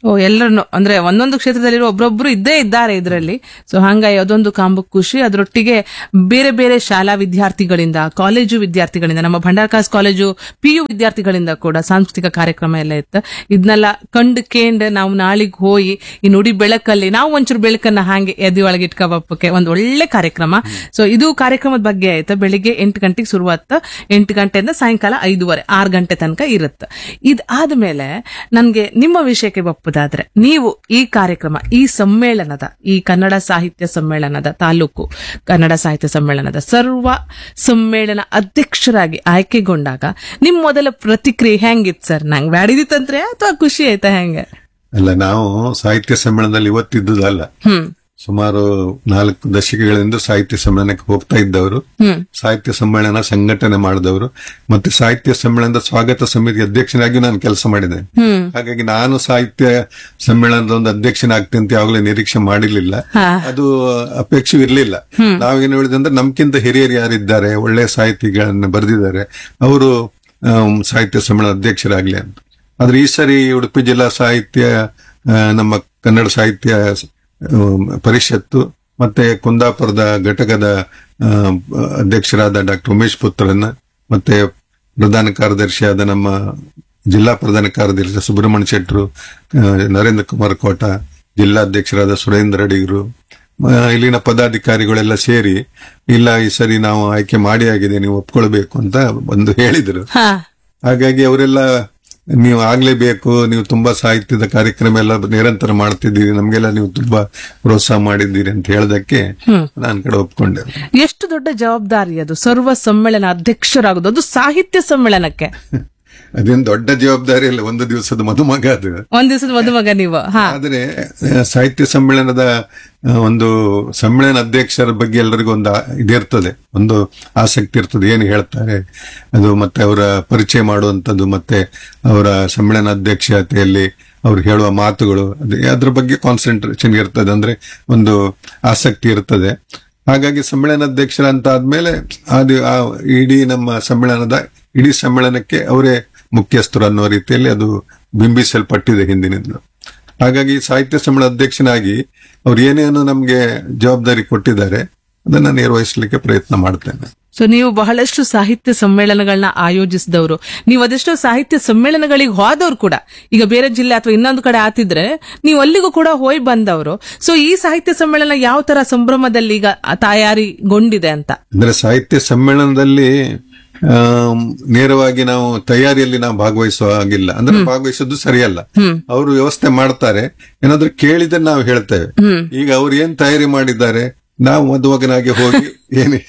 ಓ ಎಲ್ಲರನ್ನು ಅಂದ್ರೆ ಒಂದೊಂದು ಕ್ಷೇತ್ರದಲ್ಲಿರೋ ಒಬ್ರೊಬ್ರು ಇದ್ದೇ ಇದ್ದಾರೆ ಇದರಲ್ಲಿ ಸೊ ಹಂಗಾಗಿ ಅದೊಂದು ಕಾಂಬ ಖುಷಿ ಅದರೊಟ್ಟಿಗೆ ಬೇರೆ ಬೇರೆ ಶಾಲಾ ವಿದ್ಯಾರ್ಥಿಗಳಿಂದ ಕಾಲೇಜು ವಿದ್ಯಾರ್ಥಿಗಳಿಂದ ನಮ್ಮ ಭಂಡಾರಕಾಸ್ ಕಾಲೇಜು ಪಿ ಯು ವಿದ್ಯಾರ್ಥಿಗಳಿಂದ ಕೂಡ ಸಾಂಸ್ಕೃತಿಕ ಕಾರ್ಯಕ್ರಮ ಎಲ್ಲ ಇತ್ತು ಇದನ್ನೆಲ್ಲ ಕಂಡು ಕೇಂಡ್ ನಾವು ನಾಳಿಗ್ ಹೋಗಿ ಈ ನುಡಿ ಬೆಳಕಲ್ಲಿ ನಾವು ಒಂಚೂರು ಬೆಳಕನ್ನ ಹಾಗೆ ಎದೆ ಒಳಗೆ ಇಟ್ಕೋಬಪ್ಪಕ್ಕೆ ಒಂದು ಒಳ್ಳೆ ಕಾರ್ಯಕ್ರಮ ಸೊ ಇದು ಕಾರ್ಯಕ್ರಮದ ಬಗ್ಗೆ ಆಯ್ತು ಬೆಳಿಗ್ಗೆ ಎಂಟು ಗಂಟೆಗೆ ಶುರುವಾತ ಎಂಟು ಗಂಟೆಯಿಂದ ಸಾಯಂಕಾಲ ಐದೂವರೆ ಆರು ಗಂಟೆ ತನಕ ಇರುತ್ತೆ ಇದಾದ್ಮೇಲೆ ನನ್ಗೆ ನಿಮ್ಮ ವಿಷಯಕ್ಕೆ ಒಪ್ಪುದಾದ್ರೆ ನೀವು ಈ ಕಾರ್ಯಕ್ರಮ ಈ ಸಮ್ಮೇಳನದ ಈ ಕನ್ನಡ ಸಾಹಿತ್ಯ ಸಮ್ಮೇಳನದ ತಾಲೂಕು ಕನ್ನಡ ಸಾಹಿತ್ಯ ಸಮ್ಮೇಳನದ ಸರ್ವ ಸಮ್ಮೇಳನ ಅಧ್ಯಕ್ಷರಾಗಿ ಆಯ್ಕೆಗೊಂಡಾಗ ನಿಮ್ ಮೊದಲ ಪ್ರತಿಕ್ರಿಯೆ ಹೆಂಗಿತ್ತು ಸರ್ ನಂಗೆ ಬ್ಯಾಡಿದಿತ್ತಂದ್ರೆ ಅಥವಾ ಖುಷಿ ಆಯ್ತಾ ಹೆಂಗೆ ಅಲ್ಲ ನಾವು ಸಾಹಿತ್ಯ ಸಮ್ಮೇಳನದಲ್ಲಿ ಇವತ್ತಿದ್ದುದಲ್ಲ ಹ್ಮ್ ಸುಮಾರು ನಾಲ್ಕು ದಶಕಗಳಿಂದ ಸಾಹಿತ್ಯ ಸಮ್ಮೇಳನಕ್ಕೆ ಹೋಗ್ತಾ ಇದ್ದವರು ಹ್ಮ್ ಸಾಹಿತ್ಯ ಸಮ್ಮೇಳನ ಸಂಘಟನೆ ಮಾಡಿದವರು ಮತ್ತೆ ಸಾಹಿತ್ಯ ಸಮ್ಮೇಳನದ ಸ್ವಾಗತ ಸಮಿತಿ ಅಧ್ಯಕ್ಷನಾಗಿ ನಾನು ಕೆಲಸ ಮಾಡಿದ್ದೇನೆ ಹ್ಮ್ ಹಾಗಾಗಿ ನಾನು ಸಾಹಿತ್ಯ ಸಮ್ಮೇಳನದ ಒಂದು ಅಧ್ಯಕ್ಷನಾಗ್ತೇನೆ ಅಂತ ಯಾವಾಗಲೂ ನಿರೀಕ್ಷೆ ಮಾಡಿರ್ಲಿಲ್ಲ ಹಾ. ಅದು ಅಪೇಕ್ಷೆ ಇರಲಿಲ್ಲ ನಾವೇನು ಹೇಳಿದಂದ್ರೆ ನಮ್ಗಿಂತ ಹಿರಿಯರು ಯಾರಿದ್ದಾರೆ ಒಳ್ಳೆ ಸಾಹಿತಿಗಳನ್ನ ಬರೆದಿದ್ದಾರೆ ಅವರು ಆಮ್, ಸಾಹಿತ್ಯ ಸಮ್ಮೇಳನ ಅಧ್ಯಕ್ಷರಾಗ್ಲಿ ಅಂತ ಆದ್ರೆ ಈ ಸರಿ ಉಡುಪಿ ಜಿಲ್ಲಾ ಸಾಹಿತ್ಯ ಆ, ನಮ್ಮ ಕನ್ನಡ ಸಾಹಿತ್ಯ ಆಮ್, ಪರಿಷತ್ತು ಮತ್ತೆ ಕುಂದಾಪುರದ ಘಟಕದ ಆ, ಅಧ್ಯಕ್ಷರಾದ ಡಾಕ್ಟರ್ ಉಮೇಶ್ ಪುತ್ರನ್ನ ಮತ್ತೆ ಪ್ರಧಾನ ಕಾರ್ಯದರ್ಶಿಯಾದ ನಮ್ಮ ಜಿಲ್ಲಾ ಪ್ರಧಾನ ಕಾರ್ಯದರ್ಶಿ ಸುಬ್ರಹ್ಮಣ್ಯ ಶೆಟ್ಟರು ಆ, ನರೇಂದ್ರ ಕುಮಾರ್ ಕೋಟ ಜಿಲ್ಲಾಧ್ಯಕ್ಷರಾದ ಸುರೇಂದ್ರ ಅಡಿಗರು ಆ, ಇಲ್ಲಿನ ಪದಾಧಿಕಾರಿಗಳೆಲ್ಲ ಸೇರಿ ಇಲ್ಲ ಈ ಸರಿ ನಾವು ಆಯ್ಕೆ ಮಾಡಿ ಆಗಿದೆ ನೀವು ಒಪ್ಕೊಳ್ಬೇಕು ಅಂತ ಒಂದು ಹೇಳಿದ್ರು ಹಾ ಹಾಗಾಗಿ ಅವರೆಲ್ಲ ನೀವು ಆಗ್ಲೇಬೇಕು ನೀವು ತುಂಬಾ ಸಾಹಿತ್ಯದ ಕಾರ್ಯಕ್ರಮ ಎಲ್ಲ ನಿರಂತರ ಮಾಡ್ತಿದ್ದೀರಿ ನಮ್ಗೆಲ್ಲ ನೀವು ತುಂಬಾ ಪ್ರೋತ್ಸಾಹ ಮಾಡಿದ್ದೀರಿ ಅಂತ ಹೇಳದಕ್ಕೆ ನಾನು ಕಡೆ ಒಪ್ಕೊಂಡೆ ಎಷ್ಟು ದೊಡ್ಡ ಜವಾಬ್ದಾರಿ ಅದು ಸರ್ವ ಸಮ್ಮೇಳನ ಅಧ್ಯಕ್ಷರಾಗೋದು ಅದು ಸಾಹಿತ್ಯ ಸಮ್ಮೇಳನಕ್ಕೆ ಅದೇನು ದೊಡ್ಡ ಜವಾಬ್ದಾರಿ ಇಲ್ಲ ಒಂದು ದಿವಸದ ಮದುಮಗ ಅದು ಒಂದ್ ದಿವಸದ ಮದುಮಗ ನೀವು ಹಾ ಆದರೆ ಆ, ಸಾಹಿತ್ಯ ಸಮ್ಮೇಳನದ ಆ, ಒಂದು ಸಮ್ಮೇಳನ ಅಧ್ಯಕ್ಷರ ಬಗ್ಗೆ ಎಲ್ಲರಿಗೂ ಒಂದು ಆ- ಇದಿರ್ತದೆ ಒಂದು ಆಸಕ್ತಿ ಇರ್ತದೆ ಏನು ಹೇಳ್ತಾರೆ ಅದು ಮತ್ತೆ ಅವರ ಪರಿಚಯ ಮಾಡುವಂತದ್ದು ಮತ್ತೆ ಅವರ ಸಮ್ಮೇಳನ ಅಧ್ಯಕ್ಷತೆಯಲ್ಲಿ ಅವ್ರು ಹೇಳುವ ಮಾತುಗಳು ಅದು ಅದ್ರ ಬಗ್ಗೆ ಕಾನ್ಸಂಟ್ರೇಷನ್ ಇರ್ತದೆ ಅಂದ್ರೆ ಒಂದು ಆಸಕ್ತಿ ಇರ್ತದೆ ಹಾಗಾಗಿ ಸಮ್ಮೇಳನ ಅಧ್ಯಕ್ಷರ ಅಂತ ಆದ್ಮೇಲೆ ಅದು ಆ ಇಡೀ ನಮ್ಮ ಸಮ್ಮೇಳನದ ಇಡೀ ಸಮ್ಮೇಳನಕ್ಕೆ ಅವರೇ ಮುಖ್ಯಸ್ಥರು ಅನ್ನೋ ರೀತಿಯಲ್ಲಿ ಅದು ಬಿಂಬಿಸಲ್ಪಟ್ಟಿದೆ ಹಿಂದಿನಿಂದ ಹಾಗಾಗಿ ಸಾಹಿತ್ಯ ಸಮ್ಮೇಳನ ಅಧ್ಯಕ್ಷನಾಗಿ ಅವ್ರು ಏನೇನು ನಮ್ಗೆ ಜವಾಬ್ದಾರಿ ಕೊಟ್ಟಿದ್ದಾರೆ ಅದನ್ನ ನಿರ್ವಹಿಸಲಿಕ್ಕೆ ಪ್ರಯತ್ನ ಮಾಡ್ತೇನೆ ಸೊ ನೀವು ಬಹಳಷ್ಟು ಸಾಹಿತ್ಯ ಸಮ್ಮೇಳನಗಳನ್ನ ಆಯೋಜಿಸಿದವರು ನೀವು ಅದೆಷ್ಟೋ ಸಾಹಿತ್ಯ ಸಮ್ಮೇಳನಗಳಿಗೆ ಹೋದವ್ರು ಕೂಡ ಈಗ ಬೇರೆ ಜಿಲ್ಲೆ ಅಥವಾ ಇನ್ನೊಂದು ಕಡೆ ಆತಿದ್ರೆ ನೀವು ಅಲ್ಲಿಗೂ ಕೂಡ ಹೋಯ್ ಬಂದವರು ಸೊ ಈ ಸಾಹಿತ್ಯ ಸಮ್ಮೇಳನ ಯಾವ ತರ ಸಂಭ್ರಮದಲ್ಲಿ ಈಗ ತಯಾರಿಗೊಂಡಿದೆ ಅಂತ ಅಂದ್ರೆ ಸಾಹಿತ್ಯ ಸಮ್ಮೇಳನದಲ್ಲಿ ಆಮ್, ನೇರವಾಗಿ ನಾವು ತಯಾರಿಯಲ್ಲಿ ನಾವು ಭಾಗವಹಿಸುವ ಹಾಗಿಲ್ಲ ಅಂದ್ರೆ ಭಾಗವಹಿಸೋದು ಸರಿಯಲ್ಲ ಅವರು ವ್ಯವಸ್ಥೆ ಮಾಡ್ತಾರೆ ಏನಾದ್ರೂ ಕೇಳಿದ್ರೆ ನಾವು ಹೇಳ್ತೇವೆ ಈಗ ಅವ್ರು ಏನ್ ತಯಾರಿ ಮಾಡಿದ್ದಾರೆ ನಾವು ಮದುಮಗನಾಗಿ ಹೋಗಿ ಏನ್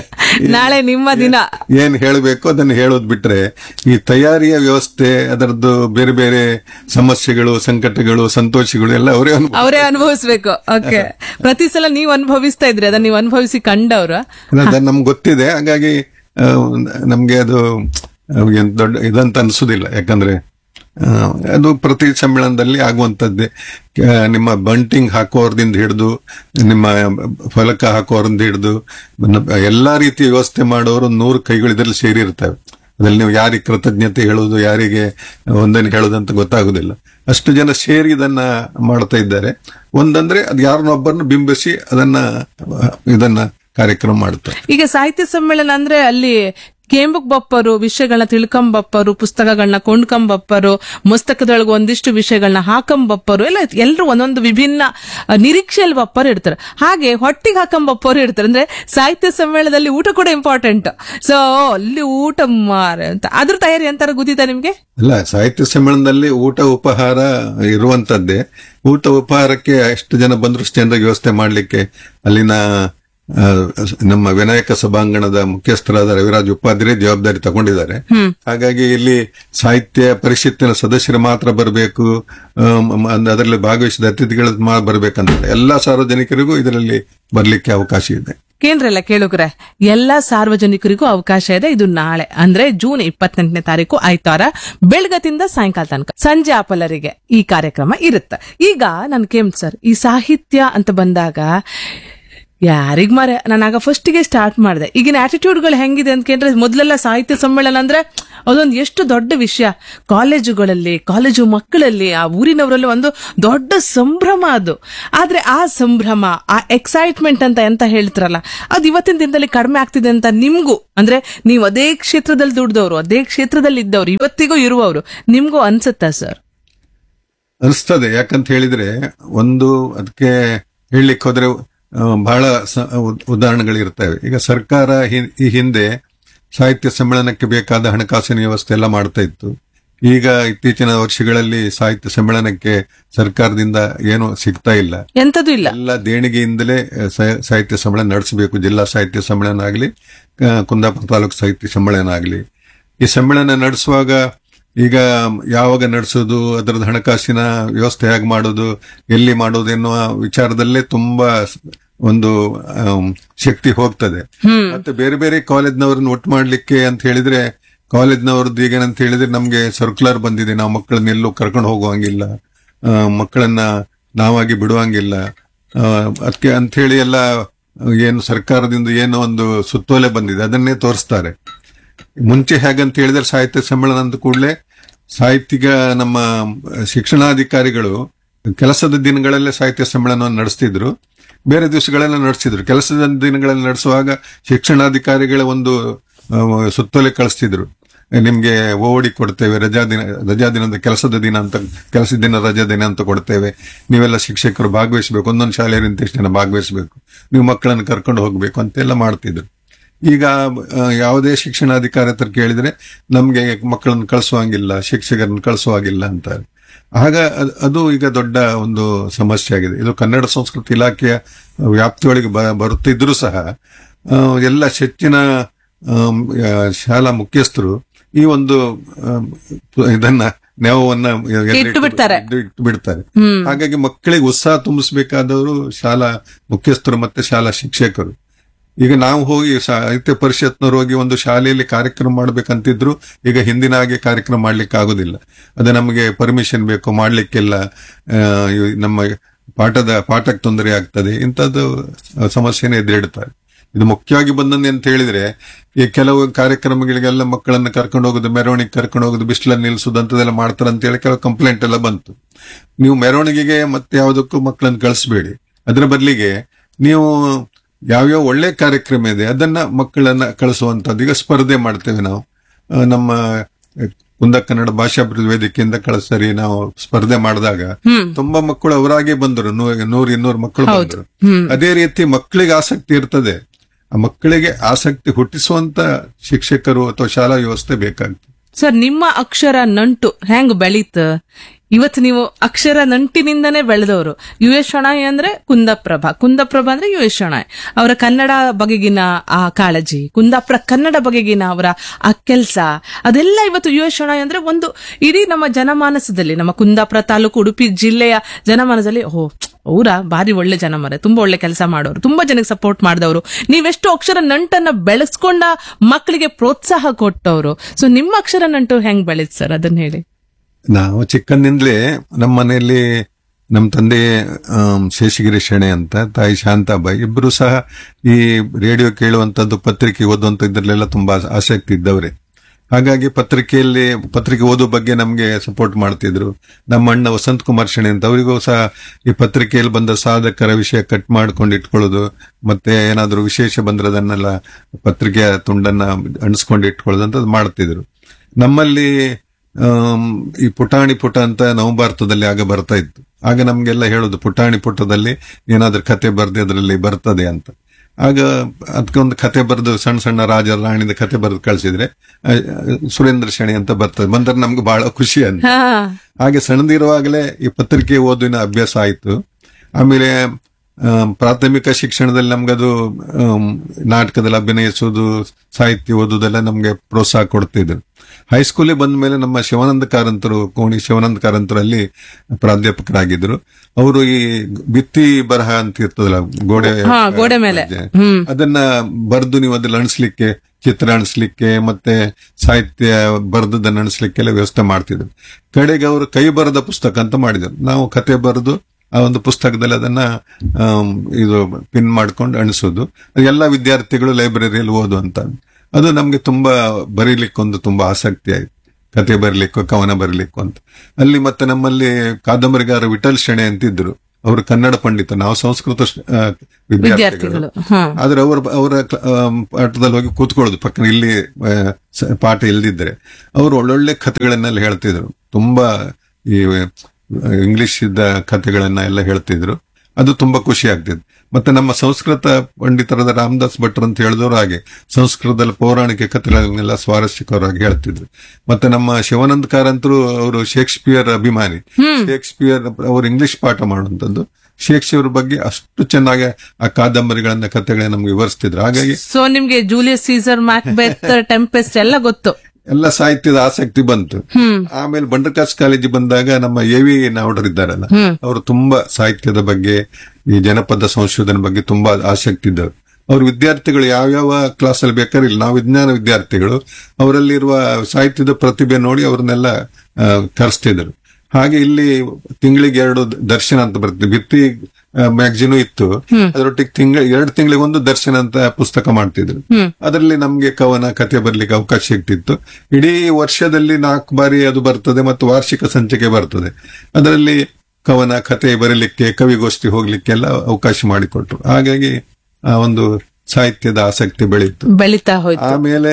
ನಾಳೆ ನಿಮ್ಮ ದಿನ ಏನ್ ಹೇಳಬೇಕು ಅದನ್ನು ಹೇಳೋದ್ ಬಿಟ್ರೆ ಈ ತಯಾರಿಯ ವ್ಯವಸ್ಥೆ ಅದರದ್ದು ಬೇರೆ ಬೇರೆ ಸಮಸ್ಯೆಗಳು ಸಂಕಟಗಳು ಸಂತೋಷಗಳು ಎಲ್ಲ ಅವರೇ ಅನುಭವ ಅವರೇ ಅನುಭವಿಸ್ಬೇಕು ಓಕೆ ಪ್ರತಿ ಸಲ ನೀವು ಅನುಭವಿಸ್ತಾ ಇದ್ರಿ ಅದನ್ನ ನೀವು ಅನುಭವಿಸಿ ಕಂಡವ್ರು ಅದು ನಮ್ಗೆ ಗೊತ್ತಿದೆ ಹಾಗಾಗಿ ಆ, ನಮ್ಗೆ ಅದು ಆ, ಏನ್ ದೊಡ್ಡ ಇದಂತ ಅನ್ಸುದಿಲ್ಲ ಯಾಕಂದ್ರೆ ಆ, ಅದು ಪ್ರತಿ ಸಮ್ಮೇಳನದಲ್ಲಿ ಆಗುವಂತದ್ದೇ ಆ, ನಿಮ್ಮ ಬಂಟಿಂಗ್ ಹಾಕೋರ್ದಿಂದ ಹಿಡಿದು ನಿಮ್ಮ ಫಲಕ ಹಾಕೋರಿಂದ ಹಿಡಿದು ನ- ಎಲ್ಲಾ ರೀತಿಯ ವ್ಯವಸ್ಥೆ ಮಾಡೋರು ಒಂದು ನೂರು ಕೈಗಳು ಇದರಲ್ಲಿ ಸೇರಿರ್ತವೆ ಅದ್ರಲ್ಲಿ ನೀವು ಯಾರಿಗೆ ಕೃತಜ್ಞತೆ ಹೇಳೋದು ಯಾರಿಗೆ ಒಂದನ್ನು ಹೇಳೋದು ಅಂತ ಗೊತ್ತಾಗುದಿಲ್ಲ ಅಷ್ಟು ಜನ ಸೇರಿ ಇದನ್ನ ಮಾಡ್ತಾ ಇದ್ದಾರೆ ಒಂದಂದ್ರೆ ಅದು ಯಾರನ್ನೊಬ್ಬರನ್ನು ಬಿಂಬಿಸಿ ಅದನ್ನ ಆ, ಇದನ್ನ ಕಾರ್ಯಕ್ರಮ ಮಾಡ್ತಾರೆ ಈಗ ಸಾಹಿತ್ಯ ಸಮ್ಮೇಳನ ಅಂದ್ರೆ ಅಲ್ಲಿ ಕೇಂಬಕ್ ಬಪ್ಪರು ವಿಷಯಗಳನ್ನ ತಿಳ್ಕೊಂಬಪ್ಪರು ಪುಸ್ತಕಗಳನ್ನ ಕೊಂಡ್ಕೊಂಬಪ್ಪರು ಪುಸ್ತಕದೊಳಗೆ ಒಂದಿಷ್ಟು ವಿಷಯಗಳನ್ನ ಹಾಕೊಂಬಪ್ಪರು ಎಲ್ಲ ಎಲ್ಲರೂ ಒಂದೊಂದು ವಿಭಿನ್ನ ಆ, ನಿರೀಕ್ಷೆಯಲ್ಲಿ ಬಪ್ಪರು ಇರ್ತಾರೆ ಹಾಗೆ ಹೊಟ್ಟಿಗೆ ಹಾಕೊಂಬಪ್ಪರು ಇರ್ತಾರೆ ಅಂದ್ರೆ ಸಾಹಿತ್ಯ ಸಮ್ಮೇಳನದಲ್ಲಿ ಊಟ ಕೂಡ ಇಂಪಾರ್ಟೆಂಟ್ ಸೊ ಅಲ್ಲಿ ಊಟ ಮಾರ ಅಂತ ಅದ್ರ ತಯಾರಿ ಅಂತಾರ ಗೊತ್ತಿತ್ತಾ ನಿಮ್ಗೆ ಅಲ್ಲ ಸಾಹಿತ್ಯ ಸಮ್ಮೇಳನದಲ್ಲಿ ಊಟ ಉಪಹಾರ ಇರುವಂತದ್ದೇ ಊಟ ಉಪಹಾರಕ್ಕೆ ಎಷ್ಟು ಜನ ಬಂದ್ರು ಅಷ್ಟು ಜನರಿಗೆ ವ್ಯವಸ್ಥೆ ಮಾಡ್ಲಿಕ್ಕೆ ಅಲ್ಲಿನ ಆ, ನಮ್ಮ ವಿನಾಯಕ ಸಭಾಂಗಣದ ಮುಖ್ಯಸ್ಥರಾದ ರವಿರಾಜ್ ಉಪಾಧ್ಯಾಯ ಜವಾಬ್ದಾರಿ ತಗೊಂಡಿದ್ದಾರೆ ಹಾಗಾಗಿ ಇಲ್ಲಿ ಸಾಹಿತ್ಯ ಪರಿಷತ್ತಿನ ಸದಸ್ಯರು ಮಾತ್ರ ಬರಬೇಕು ಅದರಲ್ಲಿ ಭಾಗವಹಿಸಿದ ಅತಿಥಿಗಳು ಮಾ- ಬರ್ಬೇಕಂತ ಎಲ್ಲಾ ಸಾರ್ವಜನಿಕರಿಗೂ ಇದರಲ್ಲಿ ಬರ್ಲಿಕ್ಕೆ ಅವಕಾಶ ಇದೆ ಕೇಂದ್ರಲ್ಲ ಕೇಳುಗ್ರೆ ಎಲ್ಲಾ ಸಾರ್ವಜನಿಕರಿಗೂ ಅವಕಾಶ ಇದೆ ಇದು ನಾಳೆ ಅಂದ್ರೆ ಜೂನ್ ಇಪ್ಪತ್ತೆಂಟನೇ ತಾರೀಕು ಆಯ್ತಾರ ಬೆಳಗದಿಂದ ಸಾಯಂಕಾಲ ತನಕ ಸಂಜೆ ಆಪಲರಿಗೆ ಈ ಕಾರ್ಯಕ್ರಮ ಇರುತ್ತೆ ಈಗ ನನ್ ಕೇಮ್ ಸರ್ ಈ ಸಾಹಿತ್ಯ ಅಂತ ಬಂದಾಗ ಯಾರಿಗ್ ಮಾರೆ ನಾನು ಆಗ ಫಸ್ಟಿಗೆ ಸ್ಟಾರ್ಟ್ ಮಾಡಿದೆ ಈಗಿನ ಆಟಿಟ್ಯೂಡ್ಗಳು ಹೆಂಗಿದೆ ಅಂತ ಕೇಳಿದ್ರೆ ಮೊದಲೆಲ್ಲ ಸಾಹಿತ್ಯ ಸಮ್ಮೇಳನ ಅಂದ್ರೆ ಅದೊಂದು ಎಷ್ಟು ದೊಡ್ಡ ವಿಷಯ ಕಾಲೇಜುಗಳಲ್ಲಿ ಕಾಲೇಜು ಮಕ್ಕಳಲ್ಲಿ ಆ ಊರಿನವರಲ್ಲಿ ಒಂದು ದೊಡ್ಡ ಸಂಭ್ರಮ ಅದು ಆದ್ರೆ ಆ ಸಂಭ್ರಮ ಆ ಎಕ್ಸೈಟ್ಮೆಂಟ್ ಅಂತ ಎಂತ ಹೇಳ್ತಾರಲ್ಲ ಅದು ಇವತ್ತಿನ ದಿನದಲ್ಲಿ ಕಡಿಮೆ ಆಗ್ತಿದೆ ಅಂತ ನಿಮ್ಗೂ ಅಂದ್ರೆ ನೀವು ಅದೇ ಕ್ಷೇತ್ರದಲ್ಲಿ ದುಡ್ದವರು ಅದೇ ಕ್ಷೇತ್ರದಲ್ಲಿ ಇದ್ದವ್ರು ಇವತ್ತಿಗೂ ಇರುವವರು ನಿಮ್ಗೂ ಅನ್ಸುತ್ತಾ ಸರ್ ಅನಿಸ್ತದೆ ಯಾಕಂತ ಹೇಳಿದ್ರೆ ಒಂದು ಅದಕ್ಕೆ ಹೇಳಲಿಕ್ಕೆ ಹೋದ್ರೆ ಆ, ಬಹಳ ಸ- ಉದ್- ಉದಾಹರಣೆಗಳಿರ್ತವೆ ಈಗ ಸರ್ಕಾರ ಹಿ- ಈ ಹಿಂದೆ ಸಾಹಿತ್ಯ ಸಮ್ಮೇಳನಕ್ಕೆ ಬೇಕಾದ ಹಣಕಾಸಿನ ವ್ಯವಸ್ಥೆ ಎಲ್ಲ ಮಾಡ್ತಾ ಇತ್ತು ಈಗ ಇತ್ತೀಚಿನ ವರ್ಷಗಳಲ್ಲಿ ಸಾಹಿತ್ಯ ಸಮ್ಮೇಳನಕ್ಕೆ ಸರ್ಕಾರದಿಂದ ಏನು ಸಿಗ್ತಾ ಇಲ್ಲ ಎಂತದೂ ಇಲ್ಲ ಎಲ್ಲ ದೇಣಿಗೆಯಿಂದಲೇ ಆ, ಸಾ- ಸಾಹಿತ್ಯ ಸಮ್ಮೇಳನ ನಡೆಸಬೇಕು ಜಿಲ್ಲಾ ಸಾಹಿತ್ಯ ಸಮ್ಮೇಳನ ಆಗಲಿ ಕುಂದಾಪುರ ತಾಲೂಕು ಸಾಹಿತ್ಯ ಸಮ್ಮೇಳನ ಆಗಲಿ ಈ ಸಮ್ಮೇಳನ ನಡೆಸುವಾಗ ಈಗ ಯಾವಾಗ ನಡೆಸೋದು ಅದರದ್ದು ಹಣಕಾಸಿನ ವ್ಯವಸ್ಥೆ ಹೇಗೆ ಮಾಡೋದು ಎಲ್ಲಿ ಮಾಡೋದು ಎನ್ನುವ ವಿಚಾರದಲ್ಲೇ ತುಂಬಾ ಸ್- ಒಂದು ಆಮ್, ಶಕ್ತಿ ಹೋಗ್ತದೆ ಮತ್ತೆ ಬೇರೆ ಬೇರೆ ಕಾಲೇಜ್ನವ್ರನ್ನ ಒಟ್ಟು ಮಾಡ್ಲಿಕ್ಕೆ ಅಂತ ಹೇಳಿದ್ರೆ ಕಾಲೇಜ್ನವ್ರದ್ದು ಈಗ ಅಂತ ಹೇಳಿದ್ರೆ ನಮ್ಗೆ ಸರ್ಕ್ಯುಲರ್ ಬಂದಿದೆ ನಾವು ಮಕ್ಕಳನ್ನ ಎಲ್ಲೂ ಕರ್ಕೊಂಡು ಹೋಗುವಂಗಿಲ್ಲ ಆ, ಮಕ್ಕಳನ್ನ ನಾವಾಗಿ ಬಿಡುವಂಗಿಲ್ಲ ಅದಕ್ಕೆ ಅಂತ ಹೇಳಿ ಎಲ್ಲ ಏನು ಸರ್ಕಾರದಿಂದ ಏನೋ ಒಂದು ಸುತ್ತೋಲೆ ಬಂದಿದೆ ಅದನ್ನೇ ತೋರಿಸ್ತಾರೆ ಮುಂಚೆ ಹೇಗಂತ ಹೇಳಿದ್ರೆ ಸಾಹಿತ್ಯ ಸಮ್ಮೇಳನ ಅಂದ ಕೂಡಲೇ ಸಾಹಿತ್ಯಿಕ ನಮ್ಮ ಶಿಕ್ಷಣಾಧಿಕಾರಿಗಳು ಕೆಲಸದ ದಿನಗಳಲ್ಲೇ ಸಾಹಿತ್ಯ ಸಮ್ಮೇಳನವನ್ನು ನಡೆಸ್ತಿದ್ರು ಬೇರೆ ದಿವಸಗಳೆಲ್ಲ ನಡೆಸ್ತಿದ್ರು ಕೆಲಸದ ದಿನಗಳಲ್ಲಿ ನಡೆಸುವಾಗ ಶಿಕ್ಷಣಾಧಿಕಾರಿಗಳ ಒಂದು ಆ, ಸುತ್ತೋಲೆ ಕಳಿಸ್ತಿದ್ರು ನಿಮ್ಗೆ ಓಡಿ ಕೊಡ್ತೇವೆ ರಜಾ ದಿನ ರಜಾ ದಿನದ ಕೆಲಸದ ದಿನ ಅಂತ ಕೆಲಸದ ದಿನ ರಜಾ ದಿನ ಅಂತ ಕೊಡ್ತೇವೆ ನೀವೆಲ್ಲ ಶಿಕ್ಷಕರು ಭಾಗವಹಿಸಬೇಕು ಒಂದೊಂದು ಶಾಲೆಯಲ್ಲಿ ಇಂತಿಷ್ಟು ಜನ ಭಾಗವಹಿಸಬೇಕು ನೀವು ಮಕ್ಕಳನ್ನು ಕರ್ಕೊಂಡು ಹೋಗ್ಬೇಕು ಅಂತೆಲ್ಲ ಮಾಡ್ತಿದ್ರು ಈಗ ಆ, ಯಾವುದೇ ಶಿಕ್ಷಣಾಧಿಕಾರಿ ಹತ್ರ ಕೇಳಿದ್ರೆ ನಮ್ಗೆ ಮಕ್ಕಳನ್ನು ಕಳಿಸುವಂಗಿಲ್ಲ ಶಿಕ್ಷಕರನ್ನು ಕಳಿಸುವಾಗಿಲ್ಲ ಅಂತಾರೆ ಆಗ ಅದ್- ಅದು ಈಗ ದೊಡ್ಡ ಒಂದು ಸಮಸ್ಯೆ ಆಗಿದೆ ಇದು ಕನ್ನಡ ಸಂಸ್ಕೃತಿ ಇಲಾಖೆಯ ವ್ಯಾಪ್ತಿಯೊಳಗೆ ಬ- ಬರುತ್ತಿದ್ರೂ ಸಹ ಆ, ಎಲ್ಲ ಹೆಚ್ಚಿನ ಆಮ್, ಆ, ಶಾಲಾ ಮುಖ್ಯಸ್ಥರು ಈ ಒಂದು ಆಮ್, ಇದನ್ನ ನೆವವನ್ನ ಎಲ್ಲಿ ಇಟ್ಟು ಬಿಡ್ತಾರೆ. ಇಟ್ಟು- ಇಟ್ಟು ಬಿಡ್ತಾರೆ ಹಾಗಾಗಿ ಮಕ್ಕಳಿಗೆ ಉತ್ಸಾಹ ತುಂಬಿಸಬೇಕಾದವರು ಶಾಲಾ ಮುಖ್ಯಸ್ಥರು ಮತ್ತೆ ಶಾಲಾ ಶಿಕ್ಷಕರು ಈಗ ನಾವು ಹೋಗಿ ಸಾಹಿತ್ಯ ಪರಿಷತ್ನವ್ರು ಹೋಗಿ ಒಂದು ಶಾಲೆಯಲ್ಲಿ ಕಾರ್ಯಕ್ರಮ ಮಾಡ್ಬೇಕಂತಿದ್ರು ಈಗ ಹಿಂದಿನ ಹಾಗೆ ಕಾರ್ಯಕ್ರಮ ಮಾಡ್ಲಿಕ್ಕೆ ಆಗುದಿಲ್ಲ ಅದು ನಮಗೆ ಪರ್ಮಿಷನ್ ಬೇಕು ಮಾಡ್ಲಿಕ್ಕೆಲ್ಲ ಆ, ಇವ್ ನಮ್ಮ ಪಾಠದ ಪಾಠಕ್ಕೆ ತೊಂದರೆ ಆಗ್ತದೆ ಇಂಥದ್ದು ಸಮಸ್ಯೆನ ಎದುರಿಡ್ತಾರೆ ಇದು ಮುಖ್ಯವಾಗಿ ಬಂದಂತೆ ಅಂತ ಹೇಳಿದ್ರೆ ಈ ಕೆಲವು ಕಾರ್ಯಕ್ರಮಗಳಿಗೆಲ್ಲ ಮಕ್ಕಳನ್ನ ಕರ್ಕೊಂಡು ಹೋಗುದು ಮೆರವಣಿಗೆ ಕರ್ಕೊಂಡು ಹೋಗುದು ಬಿಸಿಲಲ್ಲಿ ನಿಲ್ಸುದು ಅಂತದೆಲ್ಲ ಮಾಡ್ತಾರೆ ಅಂತ ಹೇಳಿ ಕೆಲವು ಕಂಪ್ಲೇಂಟ್ ಎಲ್ಲ ಬಂತು ನೀವು ಮೆರವಣಿಗೆಗೆ ಮತ್ತೆ ಯಾವುದಕ್ಕೂ ಮಕ್ಕಳನ್ನ ಕಳಿಸ್ಬೇಡಿ ಅದರ ಬದಲಿಗೆ ನೀವು ಯಾವ್ಯಾವ ಒಳ್ಳೆ ಕಾರ್ಯಕ್ರಮ ಇದೆ ಅದನ್ನ ಮಕ್ಕಳನ್ನ ಕಳಿಸುವಂತದ್ದು ಈಗ ಸ್ಪರ್ಧೆ ಮಾಡ್ತೇವೆ ನಾವು ಆ, ನಮ್ಮ ಕುಂದ ಕನ್ನಡ ಭಾಷಾಭಿವೃದ್ಧಿ ವೇದಿಕೆಯಿಂದ ಕಳಿಸ್ತಾರೆ ನಾವು ಸ್ಪರ್ಧೆ ಮಾಡಿದಾಗ ತುಂಬಾ ಮಕ್ಕಳು ಅವರಾಗೆ ಬಂದರು ನೂರ್ ಇನ್ನೂರು ಮಕ್ಕಳು ಬಂದರು ಅದೇ ರೀತಿ ಮಕ್ಕಳಿಗೆ ಆಸಕ್ತಿ ಇರ್ತದೆ ಆ ಮಕ್ಕಳಿಗೆ ಆಸಕ್ತಿ ಹುಟ್ಟಿಸುವಂತ ಶಿಕ್ಷಕರು ಅಥವಾ ಶಾಲಾ ವ್ಯವಸ್ಥೆ ಬೇಕಾಗ್ತದೆ ಸರ್ ನಿಮ್ಮ ಅಕ್ಷರ ನಂಟು ಹೆಂಗ್ ಬೆಳೀತ ಇವತ್ತು ನೀವು ಅಕ್ಷರ ನಂಟಿನಿಂದನೇ ಬೆಳೆದವರು ಯು ಎಸ್ ಶಣಾಯಿ ಅಂದ್ರೆ ಕುಂದಪ್ರಭಾ ಕುಂದಪ್ರಭಾ ಅಂದ್ರೆ ಯು ಎಸ್ ಶಣಾಯ್ ಅವರ ಕನ್ನಡ ಬಗೆಗಿನ ಆ ಕಾಳಜಿ ಕುಂದಾಪುರ ಕನ್ನಡ ಬಗೆಗಿನ ಅವರ ಆ ಕೆಲಸ ಅದೆಲ್ಲ ಇವತ್ತು ಯು ಎಸ್ ಶಣಾಯ್ ಅಂದ್ರೆ ಒಂದು ಇಡೀ ನಮ್ಮ ಜನಮಾನಸದಲ್ಲಿ ನಮ್ಮ ಕುಂದಾಪುರ ತಾಲೂಕು ಉಡುಪಿ ಜಿಲ್ಲೆಯ ಜನಮಾನಸದಲ್ಲಿ ಓ ಅವರ ಬಾರಿ ಒಳ್ಳೆ ಜನ ಮರೆ ತುಂಬಾ ಒಳ್ಳೆ ಕೆಲಸ ಮಾಡೋರು ತುಂಬಾ ಜನಕ್ಕೆ ಸಪೋರ್ಟ್ ಮಾಡಿದವರು ನೀವೆಷ್ಟು ಅಕ್ಷರ ನಂಟನ್ನ ಬೆಳೆಸ್ಕೊಂಡ ಮಕ್ಕಳಿಗೆ ಪ್ರೋತ್ಸಾಹ ಕೊಟ್ಟವರು ಸೊ ನಿಮ್ಮ ಅಕ್ಷರ ನಂಟು ಹೆಂಗ್ ಬೆಳೆದ್ ಸರ್ ಅದನ್ನ ಹೇಳಿ ನಾವು ಚಿಕ್ಕಂದಿಂದಲೇ ನಮ್ಮ ಮನೆಯಲ್ಲಿ ನಮ್ಮ ತಂದೆ ಆಮ್, ಶೇಷಗಿರಿ ಶೆಣೆ ಅಂತ ತಾಯಿ ಶಾಂತಾಬಾಯಿ ಇಬ್ಬರು ಸಹ ಈ ರೇಡಿಯೋ ಕೇಳುವಂತದ್ದು ಪತ್ರಿಕೆ ಓದುವಂತ ಇದ್ರಲ್ಲೆಲ್ಲ ತುಂಬಾ ಆಸಕ್ತಿ ಇದ್ದವರೇ ಹಾಗಾಗಿ ಪತ್ರಿಕೆಯಲ್ಲಿ ಪತ್ರಿಕೆ ಓದೋ ಬಗ್ಗೆ ನಮಗೆ ಸಪೋರ್ಟ್ ಮಾಡ್ತಿದ್ರು ನಮ್ಮ ಅಣ್ಣ ವಸಂತ್ ಕುಮಾರ್ ಶೆಣೆ ಅಂತ ಅವರಿಗೂ ಸಹ ಈ ಪತ್ರಿಕೆಯಲ್ಲಿ ಬಂದ ಸಾಧಕರ ವಿಷಯ ಕಟ್ ಮಾಡ್ಕೊಂಡು ಇಟ್ಕೊಳ್ಳೋದು ಮತ್ತೆ ಏನಾದರೂ ವಿಶೇಷ ಬಂದ್ರೆ ಅದನ್ನೆಲ್ಲ ಪತ್ರಿಕೆಯ ತುಂಡನ್ನ ಅಣಿಸ್ಕೊಂಡು ಇಟ್ಕೊಳ್ಳೋದು ಅಂತ ಮಾಡ್ತಿದ್ರು ನಮ್ಮಲ್ಲಿ ಆಮ್, ಈ ಪುಟಾಣಿ ಪುಟ ಅಂತ ನವಭಾರತದಲ್ಲಿ ಆಗ ಬರ್ತಾ ಇತ್ತು ಆಗ ನಮ್ಗೆಲ್ಲ ಹೇಳೋದು ಪುಟಾಣಿ ಪುಟದಲ್ಲಿ ಏನಾದ್ರೂ ಕತೆ ಬರ್ದೆ ಅದರಲ್ಲಿ ಬರ್ತದೆ ಅಂತ ಆಗ ಅದಕ್ಕೊಂದು ಕತೆ ಬರೆದು ಸಣ್ಣ ಸಣ್ಣ ರಾಜ ರಾಣಿದ ಕತೆ ಬರೆದು ಕಳ್ಸಿದ್ರೆ ಆ, ಸುರೇಂದ್ರ ಶೆಣಿ ಅಂತ ಬರ್ತದೆ ಬಂದ್ರೆ ನಮ್ಗೆ ಬಹಳ ಖುಷಿ ಅಂತ ಹಾ ಹಾಗೆ ಸಣ್ಣದಿರುವಾಗಲೇ ಈ ಪತ್ರಿಕೆ ಓದಿನ ಅಭ್ಯಾಸ ಆಯಿತು ಆಮೇಲೆ ಆಮ್, ಪ್ರಾಥಮಿಕ ಶಿಕ್ಷಣದಲ್ಲಿ ನಮ್ಗದು ಆಮ್, ನಾಟಕದಲ್ಲಿ ಅಭಿನಯಿಸೋದು ಸಾಹಿತ್ಯ ಓದೋದೆಲ್ಲ ನಮ್ಗೆ ಪ್ರೋತ್ಸಾಹ ಕೊಡ್ತಿದ್ರು ಹೈಸ್ಕೂಲಿಗೆ ಬಂದ ಮೇಲೆ ನಮ್ಮ ಶಿವಾನಂದ ಕಾರಂತರು ಕೋಣಿ ಶಿವಾನಂದ ಕಾರಂತರು ಅಲ್ಲಿ ಪ್ರಾಧ್ಯಾಪಕರಾಗಿದ್ರು ಅವರು ಈ ಭಿತ್ತಿ ಬರಹ ಅಂತ ಇರ್ತದಲ್ಲ ಗೋಡೆ ಹಾ, ಗೋಡೆ ಮೇಲೆ. ಹ್ಮ್. ಅದನ್ನ ಬರೆದು ನೀವು ಅದ್ರಲ್ಲಿ ಅಣಿಸ್ಲಿಕ್ಕೆ ಚಿತ್ರ ಅಣಿಸ್ಲಿಕ್ಕೆ ಮತ್ತೆ ಸಾಹಿತ್ಯ ಬರೆದದನ್ನ ಅಣಿಸ್ಲಿಕ್ಕೆಲ್ಲ ವ್ಯವಸ್ಥೆ ಮಾಡ್ತಿದ್ರು ಕಡೆಗೆ ಅವರು ಕೈ ಬರೆದ ಪುಸ್ತಕ ಅಂತ ಮಾಡಿದರು ನಾವು ಕತೆ ಬರೆದು ಆ ಒಂದು ಪುಸ್ತಕದಲ್ಲಿ ಅದನ್ನ ಆಮ್, ಇದು ಪಿನ್ ಮಾಡ್ಕೊಂಡು ಅಣಿಸೋದು ಅದು ಎಲ್ಲ ವಿದ್ಯಾರ್ಥಿಗಳು ಲೈಬ್ರರಿಯಲ್ಲಿ ಓದುವಂತ ಅದು ನಮ್ಗೆ ತುಂಬಾ ಬರೀಲಿಕ್ಕೆ ಒಂದು ತುಂಬಾ ಆಸಕ್ತಿ ಆಯ್ತು ಕತೆ ಬರಲಿಕ್ಕೂ ಕವನ ಬರಲಿಕ್ಕೂ ಅಂತ ಅಲ್ಲಿ ಮತ್ತೆ ನಮ್ಮಲ್ಲಿ ಕಾದಂಬರಿಗಾರ ವಿಠಲ್ ಶೆಣೆ ಅಂತಿದ್ರು ಅವರು ಕನ್ನಡ ಪಂಡಿತ ನಾವು ಸಂಸ್ಕೃತ ಶ- ಆ, ವಿದ್ಯಾರ್ಥಿಗಳು ವಿದ್ಯಾರ್ಥಿಗಳು ಹಾ ಆದ್ರೆ ಅವ್ರ ಅವರ ಕ್ಲ- ಆಮ್, ಪಾಠದಲ್ಲಿ ಹೋಗಿ ಕೂತ್ಕೊಳ್ಳೋದು ಪಕ್ಕನ ಇಲ್ಲಿ ಆ, ಸ- ಪಾಠ ಇಲ್ದಿದ್ರೆ ಅವರು ಒಳ್ಳೊಳ್ಳೆ ಕಥೆಗಳನ್ನೆಲ್ಲ ಹೇಳ್ತಿದ್ರು ತುಂಬಾ ಈ ಆ, ಇಂಗ್ಲಿಷ್ ಇದ್ದ ಕಥೆಗಳನ್ನ ಎಲ್ಲ ಹೇಳ್ತಿದ್ರು ಅದು ತುಂಬಾ ಖುಷಿ ಆಗ್ತಿತ್ತು ಮತ್ತೆ ನಮ್ಮ ಸಂಸ್ಕೃತ ಪಂಡಿತರಾದ ರಾಮದಾಸ್ ಭಟ್ರು ಅಂತ ಹೇಳಿದವರು ಹಾಗೆ ಸಂಸ್ಕೃತದಲ್ಲಿ ಪೌರಾಣಿಕ ಕಥೆಗಳನ್ನೆಲ್ಲ ಸ್ವಾರಸ್ಯಕರವಾಗಿ ಹೇಳ್ತಿದ್ರು ಮತ್ತೆ ನಮ್ಮ ಶಿವಾನಂದ ಕಾರಂತರು ಅವರು ಶೇಕ್ಸ್ಪಿಯರ್ ಅಭಿಮಾನಿ ಶೇಕ್ಸ್ಪಿಯರ್ ಅವರು ಇಂಗ್ಲಿಷ್ ಪಾಠ ಮಾಡುವಂತದ್ದು ಶೇಕ್ಸ್ಪಿಯರ್ ಬಗ್ಗೆ ಅಷ್ಟು ಚೆನ್ನಾಗಿ ಆ ಕಾದಂಬರಿಗಳನ್ನ ಕಥೆಗಳನ್ನ ನಮ್ಗೆ ವಿವರಿಸ್ತಿದ್ರು ಹಾಗಾಗಿ ಸೊ ನಿಮ್ಗೆ ಜೂಲಿಯಸ್ ಸೀಸರ್ ಮ್ಯಾಕ್ಬೆತ್ ಟೆಂಪೆಸ್ಟ್ ಎಲ್ಲ ಗೊತ್ತು ಎಲ್ಲ ಸಾಹಿತ್ಯದ ಆಸಕ್ತಿ ಬಂತು ಆಮೇಲೆ ಬಂಡರ್ಕಾಸ್ ಕಾಲೇಜ್ ಬಂದಾಗ ನಮ್ಮ ಎ ವಿ ನಾವಡರ್ ಇದ್ದಾರಲ್ಲ ಅವರು ತುಂಬಾ ಸಾಹಿತ್ಯದ ಬಗ್ಗೆ ಈ ಜನಪದ ಸಂಶೋಧನೆ ಬಗ್ಗೆ ತುಂಬಾ ಆಸಕ್ತಿ ಇದ್ದವರು ಅವ್ರ ವಿದ್ಯಾರ್ಥಿಗಳು ಯಾವ್ಯಾವ ಕ್ಲಾಸಲ್ಲಿ ಬೇಕಾದ್ರೆ ಇಲ್ಲ ನಾವು ವಿಜ್ಞಾನ ವಿದ್ಯಾರ್ಥಿಗಳು ಅವರಲ್ಲಿರುವ ಸಾಹಿತ್ಯದ ಪ್ರತಿಭೆ ನೋಡಿ ಅವ್ರನ್ನೆಲ್ಲ ಆ, ಕರೆಸ್ತಿದ್ರು ಹಾಗೆ ಇಲ್ಲಿ ತಿಂಗಳಿಗೆ ಎರಡು ದರ್ಶನ ಅಂತ ಬರ್ತದೆ ಭಿತ್ತಿ ಮ್ಯಾಗ್ಝಿನು ಇತ್ತು ಅದರೊಟ್ಟಿಗೆ ತಿಂಗಳ ಎರಡು ತಿಂಗಳಿಗೆ ಒಂದು ದರ್ಶನ ಅಂತ ಪುಸ್ತಕ ಮಾಡ್ತಿದ್ರು ಅದರಲ್ಲಿ ನಮ್ಗೆ ಕವನ ಕಥೆ ಬರ್ಲಿಕ್ಕೆ ಅವಕಾಶ ಸಿಗ್ತಿತ್ತು ಇಡೀ ವರ್ಷದಲ್ಲಿ ನಾಲ್ಕು ಬಾರಿ ಅದು ಬರ್ತದೆ ಮತ್ತು ವಾರ್ಷಿಕ ಸಂಚಿಕೆ ಬರ್ತದೆ ಅದರಲ್ಲಿ ಕವನ ಕಥೆ ಬರೀಲಿಕ್ಕೆ ಕವಿಗೋಷ್ಠಿ ಹೋಗ್ಲಿಕ್ಕೆಲ್ಲ ಅವಕಾಶ ಮಾಡಿಕೊಟ್ರು ಹಾಗಾಗಿ ಆ ಒಂದು ಸಾಹಿತ್ಯದ ಆಸಕ್ತಿ ಬೆಳೀತು ಬೆಳಿತಾ ಹೋಯ್ತು ಆಮೇಲೆ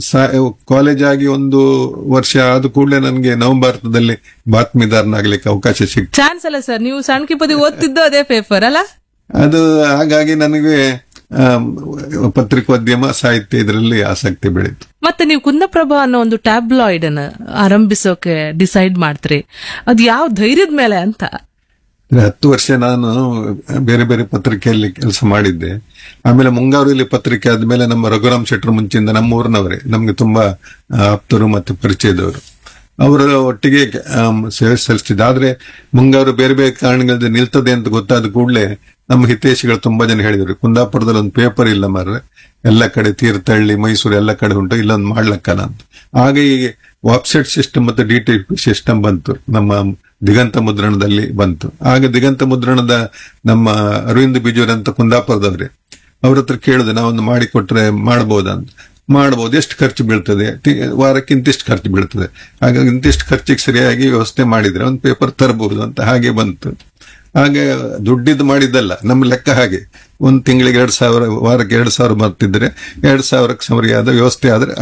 ಕಾಲೇಜ್ ಆಗಿ ಒಂದು ವರ್ಷ ಆದ ಕೂಡಲೇ ನನಗೆ ನವಭಾರತದಲ್ಲಿ ಬಾತ್ಮೀದಾರನಾಗ್ಲಿಕ್ಕೆ ಅವಕಾಶ ಸಿಕ್ತು ಚಾನ್ಸ್ ಅಲ್ಲ ಸರ್ ನೀವು ಸಣ್ಕಿಪದಿ ಓದ್ತಿದ್ದು ಅದೇ ಪೇಪರ್ ಅಲ್ಲ ಅದು ಹಾಗಾಗಿ ನನಗೆ ಆಮ್, ಪತ್ರಿಕೋದ್ಯಮ ಸಾಹಿತ್ಯ ಇದರಲ್ಲಿ ಆಸಕ್ತಿ ಬೆಳೀತು ಮತ್ತೆ ನೀವು ಕುಂದಪ್ರಭಾ ಅನ್ನೋ ಒಂದು ಟ್ಯಾಬ್ಲಾಯ್ಡ್ ಅನ್ನ ಆರಂಭಿಸೋಕೆ ಡಿಸೈಡ್ ಮಾಡ್ತೀರಿ ಅದು ಯಾವ ಧೈರ್ಯದ ಮೇಲೆ ಅಂತ ಅಂದ್ರೆ ಹತ್ತು ವರ್ಷ ನಾನು ಬೇರೆ ಬೇರೆ ಪತ್ರಿಕೆಯಲ್ಲಿ ಕೆಲಸ ಮಾಡಿದ್ದೆ ಆಮೇಲೆ ಮುಂಗಾರಲ್ಲಿ ಪತ್ರಿಕೆ ಆದ್ಮೇಲೆ ನಮ್ಮ ರಘುರಾಮ್ ಶೆಟ್ರು ಮುಂಚೆಯಿಂದ ನಮ್ಮ ಊರಿನವರೇ ನಮ್ಗೆ ತುಂಬಾ ಆಪ್ತರು ಮತ್ತು ಪರಿಚಯದವರು ಅವರ ಒಟ್ಟಿಗೆ ಆಮ್, ಸೇವೆ ಸಲ್ಲಿಸ್ತಿದ್ದೆ ಆದ್ರೆ ಮುಂಗಾರು ಬೇರೆ ಬೇರೆ ಕಾರಣಗಳಿಂದ ನಿಲ್ತದೆ ಅಂತ ಗೊತ್ತಾದ ಕೂಡಲೇ ನಮ್ಮ ಹಿತೈಷಿಗಳು ತುಂಬಾ ಜನ ಹೇಳಿದ್ರು ಕುಂದಾಪುರದಲ್ಲಿ ಒಂದು ಪೇಪರ್ ಇಲ್ಲ ಮಾರ್ರೆ ಎಲ್ಲ ಕಡೆ ತೀರ್ಥಹಳ್ಳಿ ಮೈಸೂರು ಎಲ್ಲ ಕಡೆ ಉಂಟು ಇಲ್ಲೊಂದು ಮಾಡ್ಲಕ್ಕನ ಅಂತ ಆಗ ಈ ವೆಬ್ಸೈಟ್ ಸಿಸ್ಟಮ್ ಮತ್ತು ಡಿ ಟಿ ಪಿ ಸಿಸ್ಟಮ್ ಬಂತು ನಮ್ಮ ದಿಗಂತ ಮುದ್ರಣದಲ್ಲಿ ಬಂತು ಆಗ ದಿಗಂತ ಮುದ್ರಣದ ನಮ್ಮ ಅರವಿಂದ್ ಬಿಜೂರ್ ಅಂತ ಕುಂದಾಪುರದವ್ರೆ ಅವ್ರ ಹತ್ರ ಕೇಳಿದೆ ನಾವೊಂದು ಮಾಡಿಕೊಟ್ರೆ ಮಾಡ್ಬೋದಾ ಅಂತ ಮಾಡ್ಬೋದು ಎಷ್ಟು ಖರ್ಚು ಬೀಳ್ತದೆ ತಿ- ವಾರಕ್ಕೆ ಇಂತಿಷ್ಟು ಖರ್ಚು ಬೀಳ್ತದೆ ಹಾಗಾಗಿ ಇಂತಿಷ್ಟು ಖರ್ಚಿಗೆ ಸರಿಯಾಗಿ ವ್ಯವಸ್ಥೆ ಮಾಡಿದ್ರೆ ಒಂದು ಪೇಪರ್ ತರಬಹುದು ಅಂತ ಹಾಗೆ ಬಂತು ಹಾಗೆ ದುಡ್ಡಿದ್ದು ಮಾಡಿದ್ದಲ್ಲ ನಮ್ಮ ಲೆಕ್ಕ ಹಾಗೆ ಒಂದ್ ತಿಂಗಳಿಗೆ ಎರಡ್ ಸಾವಿರ ವಾರಕ್ಕೆ ಎರಡ್ ಸಾವಿರ ಬರ್ತಿದ್ರೆ ಎರಡ್ ಸಾವಿರಕ್ಕೆ ಸರಿಯಾದ ವ್ಯವಸ್ಥೆ ಆದ್ರೆ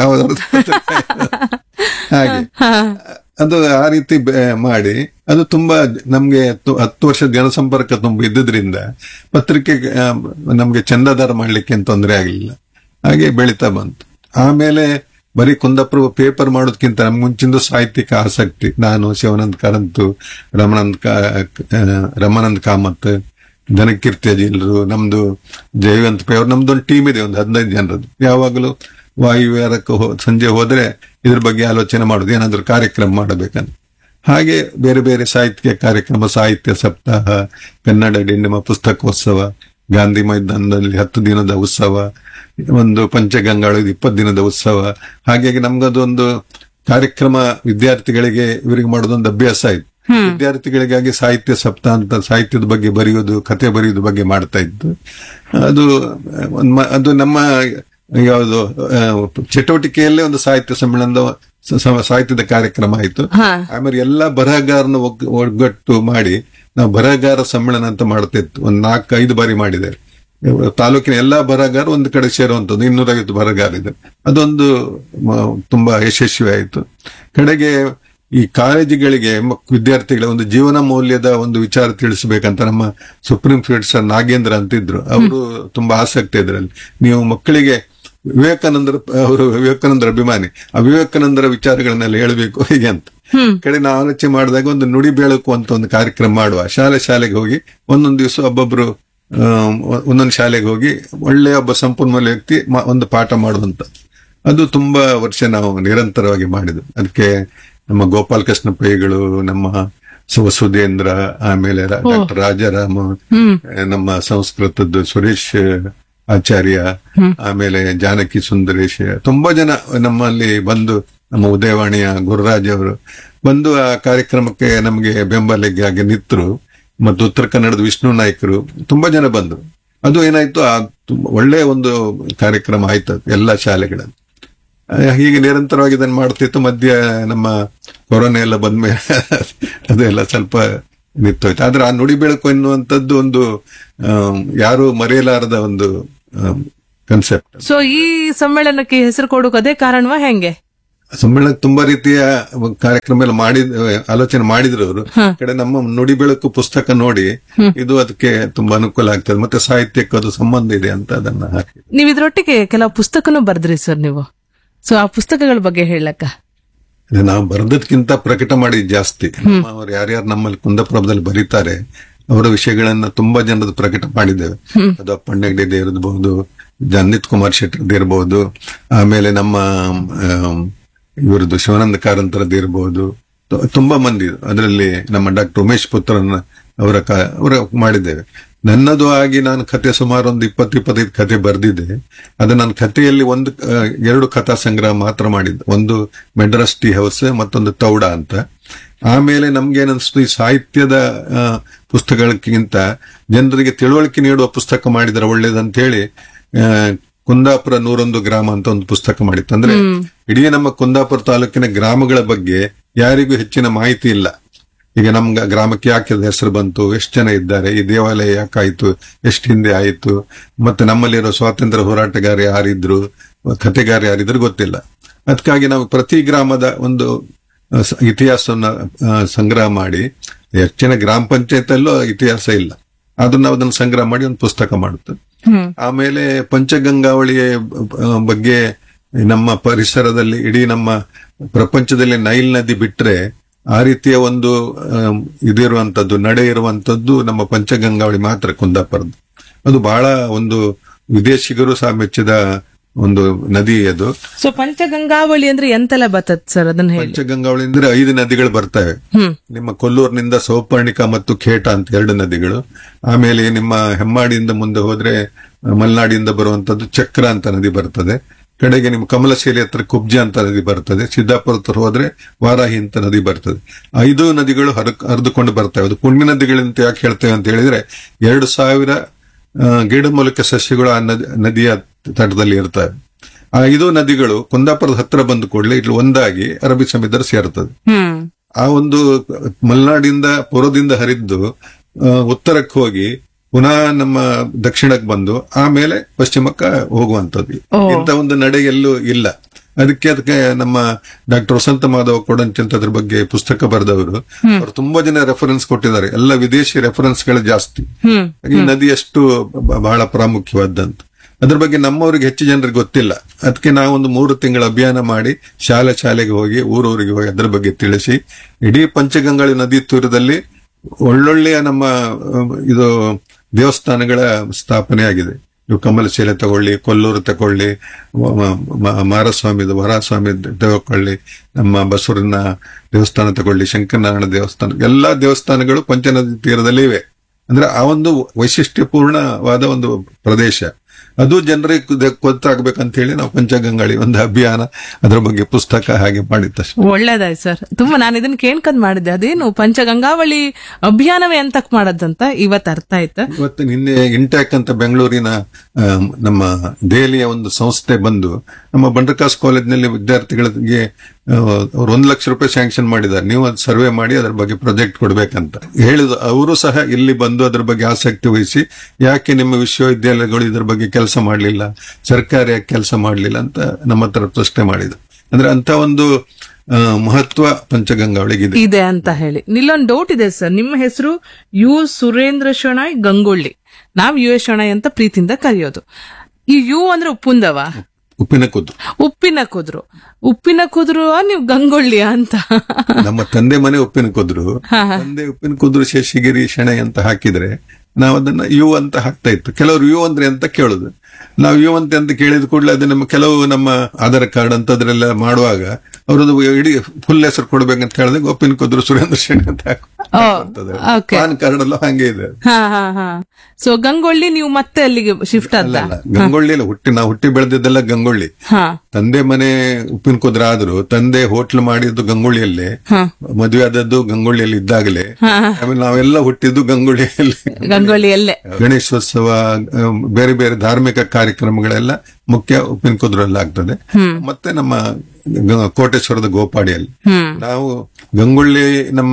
ಹಾಗೆ ಅದು ಆ ರೀತಿ ಬೆ- ಮಾಡಿ ಅದು ತುಂಬಾ ನಮ್ಗೆ ಹತ್ತು- ಹತ್ತು ವರ್ಷ ಜನಸಂಪರ್ಕ ತುಂಬ ಇದ್ದಿದ್ರಿಂದ ಪತ್ರಿಕೆ ಆ, ನಮ್ಗೆ ಚಂದಾದಾರ ಮಾಡ್ಲಿಕ್ಕೆ ಏನ್ ತೊಂದರೆ ಆಗಲಿಲ್ಲ ಹಾಗೆ ಬೆಳೀತಾ ಬಂತು ಆಮೇಲೆ ಬರೀ ಕುಂದಾಪುರ ಪೇಪರ್ ಮಾಡೋದಕ್ಕಿಂತ ನಮ್ಗೆ ಮುಂಚಿಂದು ಸಾಹಿತ್ಯಿಕ ಆಸಕ್ತಿ ನಾನು ಶಿವಾನಂದ್ ಕಾರಂತು ರಮಣಂದ್ ಕಾ ಆ, ರಮಾನಂದ್ ಕಾಮತ್ ದನಕೀರ್ತಿ ಅಜಿಲ್ರು ನಮ್ದು ಜಯವಂತ್ ಪೈ ಅವ್ರು ನಮ್ದೊಂದು ಟೀಮ್ ಇದೆ ಒಂದು ಹದಿನೈದು ಜನರದ್ದು ಯಾವಾಗಲೂ ವಾಯುವ್ಯಾರಕ್ಕೆ ಹೋ- ಸಂಜೆ ಹೋದ್ರೆ ಇದ್ರ ಬಗ್ಗೆ ಆಲೋಚನೆ ಮಾಡುದು ಏನಾದ್ರೂ ಕಾರ್ಯಕ್ರಮ ಮಾಡಬೇಕಂತ ಹಾಗೆ ಬೇರೆ ಬೇರೆ ಸಾಹಿತ್ಯ ಕಾರ್ಯಕ್ರಮ ಸಾಹಿತ್ಯ ಸಪ್ತಾಹ ಕನ್ನಡ ಡಿಂಡಿಮ ಪುಸ್ತಕೋತ್ಸವ ಗಾಂಧಿ ಮೈದಾನದಲ್ಲಿ ಹತ್ತು ದಿನದ ಉತ್ಸವ ಒಂದು ಪಂಚಗಂಗಾಳು ಇಪ್ಪತ್ತು ದಿನದ ಉತ್ಸವ ಹಾಗಾಗಿ ನಮ್ಗದೊಂದು ಕಾರ್ಯಕ್ರಮ ವಿದ್ಯಾರ್ಥಿಗಳಿಗೆ ಇವರಿಗೆ ಮಾಡೋದೊಂದು ಅಭ್ಯಾಸ ಆಯ್ತು ವಿದ್ಯಾರ್ಥಿಗಳಿಗಾಗಿ ಸಾಹಿತ್ಯ ಸಪ್ತಾಹ ಅಂತ ಸಾಹಿತ್ಯದ ಬಗ್ಗೆ ಬರೆಯೋದು ಕತೆ ಬರೆಯೋದು ಬಗ್ಗೆ ಮಾಡ್ತಾ ಇದ್ದು ಅದು ಒಂದ್ ಮ- ಅದು ನಮ್ಮ ಯಾವುದು ಆ, ಚಟುವಟಿಕೆಯಲ್ಲೇ ಒಂದು ಸಾಹಿತ್ಯ ಸಮ್ಮೇಳನದ ಸ- ಸ- ಸಾಹಿತ್ಯದ ಕಾರ್ಯಕ್ರಮ ಆಯ್ತು ಹಾ. ಆಮೇಲೆ ಎಲ್ಲಾ ಬರಹಗಾರನ ಒಗ್- ಒಗ್ಗಟ್ಟು ಮಾಡಿ ನಾವು ಬರಹಗಾರ ಸಮ್ಮೇಳನ ಅಂತ ಮಾಡ್ತಿತ್ತು ಒಂದ್ ನಾಲ್ಕು ಐದು ಬಾರಿ ಮಾಡಿದೆ ತಾಲೂಕಿನ ಎಲ್ಲಾ ಬರಹಗಾರ ಒಂದು ಕಡೆ ಸೇರುವಂತದ್ದು ಇನ್ನೂರೈವತ್ತು ಬರಹಗಾರ ಇದೆ ಅದೊಂದು ಮ- ತುಂಬಾ ಯಶಸ್ವಿ ಆಯಿತು ಕಡೆಗೆ ಈ ಕಾಲೇಜುಗಳಿಗೆ ಮಕ್- ವಿದ್ಯಾರ್ಥಿಗಳ ಒಂದು ಜೀವನ ಮೌಲ್ಯದ ಒಂದು ವಿಚಾರ ತಿಳಿಸಬೇಕಂತ ನಮ್ಮ ಸುಪ್ರೀಂ ಕೋರ್ಟ್ ಸರ್ ನಾಗೇಂದ್ರ ಅಂತಿದ್ರು ಅವರು ತುಂಬಾ ಆಸಕ್ತಿ ಇದರಲ್ಲಿ ನೀವು ಮಕ್ಕಳಿಗೆ ವಿವೇಕಾನಂದರ ಅವರು ವಿವೇಕಾನಂದರ ಅಭಿಮಾನಿ ಆ ವಿವೇಕಾನಂದರ ವಿಚಾರಗಳನ್ನೆಲ್ಲ ಹೇಳಬೇಕು ಹೀಗೆ ಅಂತ ಕಡೆ ನಾವು ಆಲೋಚನೆ ಮಾಡಿದಾಗ ಒಂದು ನುಡಿ ಬೆಳಕು ಅಂತ ಒಂದು ಕಾರ್ಯಕ್ರಮ ಮಾಡುವ ಶಾಲೆ ಶಾಲೆಗೆ ಹೋಗಿ ಒಂದೊಂದು ದಿವಸ ಒಬ್ಬೊಬ್ರು ಆಮ್, ಒಂದೊಂದು ಶಾಲೆಗೆ ಹೋಗಿ ಒಳ್ಳೆಯ ಒಬ್ಬ ಸಂಪನ್ಮೂಲ ವ್ಯಕ್ತಿ ಮ- ಒಂದು ಪಾಠ ಮಾಡುವಂತ ಅದು ತುಂಬಾ ವರ್ಷ ನಾವು ನಿರಂತರವಾಗಿ ಮಾಡಿದ್ವು ಅದಕ್ಕೆ ನಮ್ಮ ಗೋಪಾಲ್ ಕೃಷ್ಣ ಪೈಗಳು ನಮ್ಮ ಸು- ವಸುಧೇಂದ್ರ ಆಮೇಲೆ ಡಾಕ್ಟರ್ ರಾಜಾರಾಮ್ ನಮ್ಮ ಸಂಸ್ಕೃತದ್ದು ಸುರೇಶ್ ಆಚಾರ್ಯ ಆಮೇಲೆ ಜಾನಕಿ ಸುಂದರೇಶ್ ತುಂಬಾ ಜನ ನಮ್ಮಲ್ಲಿ ಬಂದು ನಮ್ಮ ಉದಯವಾಣಿಯ ಗುರುರಾಜ್ ಅವರು ಬಂದು ಆ ಕಾರ್ಯಕ್ರಮಕ್ಕೆ ನಮಗೆ ಬೆಂಬಲಿಗಾಗಿ ನಿಂತರು ಮತ್ತು ಉತ್ತರ ಕನ್ನಡದ ವಿಷ್ಣು ನಾಯ್ಕರು ತುಂಬಾ ಜನ ಬಂದರು ಅದು ಏನಾಯ್ತು ಆ ತುಂಬ ಒಳ್ಳೆ ಒಂದು ಕಾರ್ಯಕ್ರಮ ಆಯ್ತು ಅದು ಎಲ್ಲ ಶಾಲೆಗಳಲ್ಲಿ ಆ, ಹೀಗೆ ನಿರಂತರವಾಗಿ ಇದನ್ನು ಮಾಡ್ತಿತ್ತು ಮಧ್ಯ ನಮ್ಮ ಕೊರೋನಾ ಎಲ್ಲ ಬಂದ್ಮೇಲೆ ಅದು ಎಲ್ಲ ಸ್ವಲ್ಪ ನಿಂತೋಯ್ತು ಆದ್ರೆ ಆ ನುಡಿ ಬೆಳಕು ಎನ್ನುವಂಥದ್ದು ಒಂದು ಆಮ್, ಯಾರು ಮರೆಯಲಾರದ ಒಂದು ಕನ್ಸೆಪ್ಟ್ ಸೊ ಈ ಸಮ್ಮೇಳನಕ್ಕೆ ಹೆಸರು ಕೊಡೋಕೆ ಅದೇ ಕಾರಣವಾ ಹೆಂಗೆ ಸಮ್ಮೇಳನ ತುಂಬಾ ರೀತಿಯ ಕಾರ್ಯಕ್ರಮ ಎಲ್ಲ ಮಾಡಿದ ಆಲೋಚನೆ ಮಾಡಿದ್ರು ಅವರು ಕಡೆ ನಮ್ಮ ನುಡಿ ಬೆಳಕು ಪುಸ್ತಕ ನೋಡಿ ಇದು ಅದಕ್ಕೆ ತುಂಬಾ ಅನುಕೂಲ ಆಗ್ತದೆ ಮತ್ತೆ ಸಾಹಿತ್ಯಕ್ಕೆ ಅದು ಸಂಬಂಧ ಇದೆ ಅಂತ ಅದನ್ನ ಹಾಕಿ ನೀವ್ ಇದ್ರೊಟ್ಟಿಗೆ ಕೆಲವು ಪುಸ್ತಕನೂ ಬರ್ದ್ರಿ ಸರ್ ನೀವು ಸೊ ಆ ಪುಸ್ತಕಗಳ ಬಗ್ಗೆ ಹೇಳಕ್ಕ ಇದು ನಾವು ಬರೆದಕ್ಕಿಂತ ಪ್ರಕಟ ಮಾಡಿದ್ ಜಾಸ್ತಿ ಅವ್ರು ಯಾರ್ಯಾರು ನಮ್ಮಲ್ಲಿ ಕುಂದಪ್ರಭದಲ್ಲಿ ಬರೀತಾರೆ ಅವರ ವಿಷಯಗಳನ್ನ ತುಂಬಾ ಜನರದ್ದು ಪ್ರಕಟ ಮಾಡಿದ್ದೇವೆ ಅದು ಅಪ್ಪಣ್ಣಗಡೆ ಇರಬಹುದು ಜನ್ನಿತ್ ಕುಮಾರ್ ಶೆಟ್ಟರ್ದು ಇರಬಹುದು ಆಮೇಲೆ ನಮ್ಮ ಆಮ್, ಇವರದ್ದು ಶಿವಾನಂದ ಕಾರಂತರದ್ದು ಇರಬಹುದು ತು- ತುಂಬಾ ಮಂದಿ ಅದರಲ್ಲಿ ನಮ್ಮ ಡಾಕ್ಟರ್ ಉಮೇಶ್ ಪುತ್ರನ ಅವರ ಕ- ಅವರ ಮಾಡಿದ್ದೇವೆ ನನ್ನದು ಆಗಿ ನಾನು ಕತೆ ಸುಮಾರು ಒಂದು ಇಪ್ಪತ್ತು ಇಪ್ಪತ್ತೈದು ಕತೆ ಬರೆದಿದ್ದೆ ಅದು ನನ್ನ ಕಥೆಯಲ್ಲಿ ಒಂದು ಆ, ಎರಡು ಕಥಾ ಸಂಗ್ರಹ ಮಾತ್ರ ಮಾಡಿದ್ದೆ ಒಂದು ಮೆಡ್ರಾಸ್ ಟೀ ಹೌಸ್ ಮತ್ತೊಂದು ತೌಡ ಅಂತ ಆಮೇಲೆ ನಮ್ಗೆ ಏನನ್ಸ್ತು ಈ ಸಾಹಿತ್ಯದ ಆ, ಪುಸ್ತಕಗಳಿಗಿಂತ ಜನರಿಗೆ ತಿಳುವಳಿಕೆ ನೀಡುವ ಪುಸ್ತಕ ಮಾಡಿದ್ರೆ ಒಳ್ಳೇದಂತ ಹೇಳಿ ಆ, ಕುಂದಾಪುರ ನೂರೊಂದು ಗ್ರಾಮ ಅಂತ ಒಂದು ಪುಸ್ತಕ ಮಾಡಿತ್ತು ಅಂದ್ರೆ ಇಡೀ ನಮ್ಮ ಕುಂದಾಪುರ ತಾಲೂಕಿನ ಗ್ರಾಮಗಳ ಬಗ್ಗೆ ಯಾರಿಗೂ ಹೆಚ್ಚಿನ ಮಾಹಿತಿ ಇಲ್ಲ ಈಗ ನಮ್ಗ ಗ್ರಾಮಕ್ಕೆ ಯಾಕೆ ಅದು ಹೆಸರು ಬಂತು ಎಷ್ಟು ಜನ ಇದ್ದಾರೆ ಈ ದೇವಾಲಯ ಯಾಕಾಯ್ತು ಎಷ್ಟು ಹಿಂದೆ ಆಯಿತು ಮತ್ತೆ ನಮ್ಮಲ್ಲಿರೋ ಸ್ವಾತಂತ್ರ್ಯ ಹೋರಾಟಗಾರ ಯಾರಿದ್ರು ಕಥೆಗಾರ ಯಾರಿದ್ರು ಗೊತ್ತಿಲ್ಲ ಅದಕ್ಕಾಗಿ ನಾವು ಪ್ರತಿ ಗ್ರಾಮದ ಒಂದು ಆ, ಸ- ಇತಿಹಾಸವನ್ನ ಆ, ಸಂಗ್ರಹ ಮಾಡಿ ಹೆಚ್ಚಿನ ಗ್ರಾಮ ಪಂಚಾಯತ್ ಅಲ್ಲೂ ಇತಿಹಾಸ ಇಲ್ಲ ಅದನ್ನ ನಾವು ಅದನ್ನ ಸಂಗ್ರಹ ಮಾಡಿ ಒಂದು ಪುಸ್ತಕ ಮಾಡುತ್ತೆ ಆಮೇಲೆ ಪಂಚಗಂಗಾವಳಿಯ ಆ, ಬಗ್ಗೆ ನಮ್ಮ ಪರಿಸರದಲ್ಲಿ ಇಡೀ ನಮ್ಮ ಪ್ರಪಂಚದಲ್ಲಿ ನೈಲ್ ನದಿ ಬಿಟ್ರೆ ಆ ರೀತಿಯ ಒಂದು ಆಮ್, ಇದಿರುವಂತದ್ದು ನಡೆ ಇರುವಂತದ್ದು ನಮ್ಮ ಪಂಚಗಂಗಾವಳಿ ಮಾತ್ರ ಕುಂದಾಪುರದ್ದು ಅದು ಬಹಳ ಒಂದು ವಿದೇಶಿಗರು ಸಹ ಮೆಚ್ಚಿದ ಒಂದು ನದಿ ಅದು ಸೊ ಪಂಚಗಂಗಾವಳಿ ಅಂದ್ರೆ ಎಂತೆಲ್ಲ ಬರ್ತದ ಸರ್ ಅದನ್ನ ಹೇಳಿ ಪಂಚಗಂಗಾವಳಿ ಅಂದ್ರೆ ಐದು ನದಿಗಳು ಬರ್ತವೆ ಹ್ಮ್ ನಿಮ್ಮ ಕೊಲ್ಲೂರಿನಿಂದ ಸೌಪರ್ಣಿಕ ಮತ್ತು ಖೇಟ ಅಂತ ಎರಡು ನದಿಗಳು ಆಮೇಲೆ ನಿಮ್ಮ ಹೆಮ್ಮಾಡಿಯಿಂದ ಮುಂದೆ ಹೋದ್ರೆ ಆ, ಮಲೆನಾಡಿಯಿಂದ ಬರುವಂತದ್ದು ಚಕ್ರ ಅಂತ ನದಿ ಬರ್ತದೆ ಕಡೆಗೆ ನಿಮ್ಮ ಕಮಲಶೇಲಿ ಹತ್ರ ಕುಬ್ಜ ಅಂತ ನದಿ ಬರ್ತದೆ ಸಿದ್ದಾಪುರ ಹತ್ರ ಹೋದ್ರೆ ವಾರಾಹಿ ಅಂತ ನದಿ ಬರ್ತದೆ ಐದು ನದಿಗಳು ಹರ ಹರಿದುಕೊಂಡು ಬರ್ತವೆ ಅದು ಪುಣ್ಯ ನದಿಗಳಂತ ಯಾಕೆ ಹೇಳ್ತೇವೆ ಅಂತ ಹೇಳಿದ್ರೆ ಎರಡು ಸಾವಿರ ಆ, ಗಿಡಮೂಲಿಕೆ ಸಸ್ಯಗಳು ಆ ನದಿ ನದಿಯ ತಟದಲ್ಲಿ ಇರ್ತವೆ ಆ ಐದು ನದಿಗಳು ಕುಂದಾಪುರದ ಹತ್ರ ಬಂದ ಕೂಡಲೇ ಇಲ್ಲಿ ಒಂದಾಗಿ ಅರಬ್ಬಿ ಸಮುದ್ರ ಸೇರ್ತದೆ ಹ್ಮ್ ಆ ಒಂದು ಮಲೆನಾಡಿಂದ ಪೂರ್ವದಿಂದ ಹರಿದ್ದು ಆ, ಉತ್ತರಕ್ಕೆ ಹೋಗಿ ಪುನಃ ನಮ್ಮ ದಕ್ಷಿಣಕ್ಕೆ ಬಂದು ಆಮೇಲೆ ಪಶ್ಚಿಮಕ್ಕೆ ಹೋಗುವಂತದ್ದು ಇಂಥ ಒಂದು ನಡೆ ಎಲ್ಲೂ ಇಲ್ಲ ಅದಕ್ಕೆ ಅದಕ್ಕೆ ನಮ್ಮ ಡಾಕ್ಟರ್ ವಸಂತ ಮಾಧವ ಕೊಡಂಚಂತ ಅದ್ರ ಬಗ್ಗೆ ಪುಸ್ತಕ ಬರೆದವರು ಅವರು ತುಂಬಾ ಜನ ರೆಫರೆನ್ಸ್ ಕೊಟ್ಟಿದ್ದಾರೆ ಎಲ್ಲ ವಿದೇಶಿ ರೆಫರೆನ್ಸ್ ಗಳು ಜಾಸ್ತಿ ಹ್ಮ್ ಈ ನದಿ ಎಷ್ಟು ಬ- ಬಹಳ ಪ್ರಾಮುಖ್ಯವಾದಂತ ಅದ್ರ ಬಗ್ಗೆ ನಮ್ಮವ್ರಿಗೆ ಹೆಚ್ಚು ಜನರಿಗೆ ಗೊತ್ತಿಲ್ಲ ಅದಕ್ಕೆ ನಾವೊಂದು ಮೂರು ತಿಂಗಳ ಅಭಿಯಾನ ಮಾಡಿ ಶಾಲೆ ಶಾಲೆಗೆ ಹೋಗಿ ಊರೂರಿಗೆ ಹೋಗಿ ಅದ್ರ ಬಗ್ಗೆ ತಿಳಿಸಿ ಇಡೀ ಪಂಚಗಂಗಾಳಿ ನದಿ ತೀರದಲ್ಲಿ ಒಳ್ಳೊಳ್ಳೆಯ ನಮ್ಮ ಅಹ್, ಇದು ದೇವಸ್ಥಾನಗಳ ಸ್ಥಾಪನೆ ಆಗಿದೆ ನೀವು ಕಮಲಶಿಲೆ ತಗೊಳ್ಳಿ ಕೊಲ್ಲೂರು ತಗೊಳ್ಳಿ ಮ- ಮ- ಮ- ಮಾರಸ್ವಾಮಿದು ವರಸ್ವಾಮಿ ತಗೊಳ್ಳಿ ನಮ್ಮ ಬಸವರನ್ನ ದೇವಸ್ಥಾನ ತಗೊಳ್ಳಿ ಶಂಕರನಾರಾಯಣ ದೇವಸ್ಥಾನ ಎಲ್ಲಾ ದೇವಸ್ಥಾನಗಳು ಪಂಚನದಿ ತೀರದಲ್ಲಿ ಇವೆ ಅಂದ್ರೆ ಆ ಒಂದು ವೈಶಿಷ್ಟ್ಯಪೂರ್ಣವಾದ ಒಂದು ಪ್ರದೇಶ ಅದು ಜನರಿಗೆ ಗೊತ್ತ- ಗೊತ್ತಾಗ್ಬೇಕಂತ ಹೇಳಿ ನಾವು ಪಂಚಗಂಗಾಳಿ ಒಂದು ಅಭಿಯಾನ ಅದರ ಬಗ್ಗೆ ಪುಸ್ತಕ ಹಾಗೆ ಮಾಡಿದ್ದಷ್ಟೇ ಒಳ್ಳೇದಾಯ್ತು ಸರ್ ತುಂಬಾ ನಾನು ಇದನ್ನ ಕೇಳ್ಕೊಂಡ್ ಮಾಡಿದ್ದೆ ಅದೇನು ಪಂಚಗಂಗಾವಳಿ ಅಭಿಯಾನವೇ ಅಂತಕ್ ಮಾಡದಂತ ಇವತ್ತು ಅರ್ಥ ಆಯ್ತು ಇವತ್ತು ನಿನ್ನೆ ಇಂಟ್ಯಾಕ್ ಅಂತ ಬೆಂಗಳೂರಿನ ಆ, ನಮ್ಮ ದೆಹಲಿಯ ಒಂದು ಸಂಸ್ಥೆ ಬಂದು ನಮ್ಮ ಬಂಡ್ರಕಾಸ್ ಕಾಲೇಜ್ನಲ್ಲಿ ವಿದ್ಯಾರ್ಥಿಗಳಿಗೆ ಆ, ಅವ್ರು ಒಂದು ಲಕ್ಷ ರೂಪಾಯಿ ಸ್ಯಾಂಕ್ಷನ್ ಮಾಡಿದ್ದಾರೆ ನೀವು ಅದು ಸರ್ವೆ ಮಾಡಿ ಅದರ ಬಗ್ಗೆ ಪ್ರಾಜೆಕ್ಟ್ ಕೊಡ್ಬೇಕಂತ ಹೇಳಿದ್ರು ಅವರು ಸಹ ಇಲ್ಲಿ ಬಂದು ಅದರ ಬಗ್ಗೆ ಆಸಕ್ತಿ ವಹಿಸಿ ಯಾಕೆ ನಿಮ್ಮ ವಿಶ್ವವಿದ್ಯಾಲಯಗಳು ಇದರ ಬಗ್ಗೆ ಕೆಲಸ ಮಾಡಲಿಲ್ಲ ಸರ್ಕಾರ ಯಾಕೆ ಕೆಲಸ ಮಾಡಲಿಲ್ಲ ಅಂತ ನಮ್ಮ ಹತ್ರ ಪ್ರಶ್ನೆ ಮಾಡಿದ್ರು ಅಂದ್ರೆ ಅಂತ ಒಂದು ಆ, ಮಹತ್ವ ಪಂಚಗಂಗಾವಳಿಗಿದೆ ಇದೆ ಅಂತ ಹೇಳಿ ನಿಲ್ಲೊಂದು ಡೌಟ್ ಇದೆ ಸರ್ ನಿಮ್ಮ ಹೆಸರು ಯು ಸುರೇಂದ್ರ ಶೆಣಾಯ್ ಗಂಗೊಳ್ಳಿ ನಾವ್ ಯು ಎಸ್ ಶೆಣಾಯ್ ಅಂತ ಪ್ರೀತಿಯಿಂದ ಕರೆಯೋದು ಈ ಯು ಅಂದ್ರೆ ಉಪ್ಪುಂದವ ಉಪ್ಪಿನ ಕುದ್ದು ಉಪ್ಪಿನ ಕುದ್ರು ಉಪ್ಪಿನ ಕುದ್ರು ನೀವು ಗಂಗೊಳ್ಳಿಯ ಅಂತ ನಮ್ಮ ತಂದೆ ಮನೆ ಉಪ್ಪಿನ ಕುದ್ರು ತಂದೆ ಉಪ್ಪಿನ ಕುದ್ರು ಶೇಷಗಿರಿ ಶೆಣೆ ಅಂತ ಹಾಕಿದ್ರೆ ನಾವು ಅದನ್ನ ಯು ಅಂತ ಹಾಕ್ತಾ ಇತ್ತು ಕೆಲವರು ಯು ಅಂದ್ರೆ ಅಂತ ಕೇಳುದು ನಾವು ಯು ಅಂತ ಅಂತ ಕೇಳಿದ ಕೂಡಲೇ ಅದು ನಮ್ಮ ಕೆಲವು ನಮ್ಮ ಆಧಾರ್ ಕಾರ್ಡ್ ಅಂತದ್ರೆಲ್ಲ ಮಾಡುವಾಗ ಅವ್ರದ್ದು ಇಡೀ ಫುಲ್ ಹೆಸರು ಕೊಡ್ಬೇಕಂತ ಹೇಳಿದಾಗ ಉಪ್ಪಿನ ಕುದ್ರು ಸುರೇಂದ್ರ ಶೆಣೆ ಅಂತ ಹಾಕು ಓ, ಬರ್ತದೆ. okay. ಪಾನ್ ಕಾರ್ಡ್ ಅಲ್ಲೂ ಹಂಗೆ ಇದೆ ಹಾ ಹಾ ಹಾ ಸೊ ಗಂಗೊಳ್ಳಿ ನೀವು ಮತ್ತೆ ಅಲ್ಲಿಗೆ ಶಿಫ್ಟ್ ಅಲ್ಲ ಆದ ಅಲ್ಲ ಗಂಗೊಳ್ಳಿ ಅಲ್ಲ ಹುಟ್ಟಿ ನಾವು ಹುಟ್ಟಿ ಬೆಳೆದಿದ್ದೆಲ್ಲ ಗಂಗೊಳ್ಳಿ ಹಾ ತಂದೆ ಮನೆ ಉಪ್ಪಿನ ಕುದ್ರ ಆದ್ರೂ ತಂದೆ ಹೋಟ್ಲ್ ಮಾಡಿದ್ದು ಗಂಗೊಳ್ಳಿಯಲ್ಲೇ ಹಾ ಮದುವೆ ಆದದ್ದು ಗಂಗೊಳ್ಳಿಯಲ್ಲಿ ಇದ್ದಾಗಲೇ ಆಮೇಲೆ ನಾವೆಲ್ಲ ಹುಟ್ಟಿದ್ದು ಗಂಗೊಳ್ಳಿಯಲ್ಲಿ ಗಂಗೊಳ್ಳಿಯಲ್ಲೇ ಗಣೇಶೋತ್ಸವ ಆ, ಬೇರೆ ಬೇರೆ ಧಾರ್ಮಿಕ ಕಾರ್ಯಕ್ರಮಗಳೆಲ್ಲ ಮುಖ್ಯ ಉಪ್ಪಿನ ಕುದ್ರಲ್ಲಿ ಆಗ್ತದೆ ಮತ್ತೆ ನಮ್ಮ ಗ- ಕೋಟೇಶ್ವರದ ಗೋಪಾಡಿಯಲ್ಲಿ ಹ್ಮ್ ನಾವು ಗಂಗೊಳ್ಳಿ ನಮ್ಮ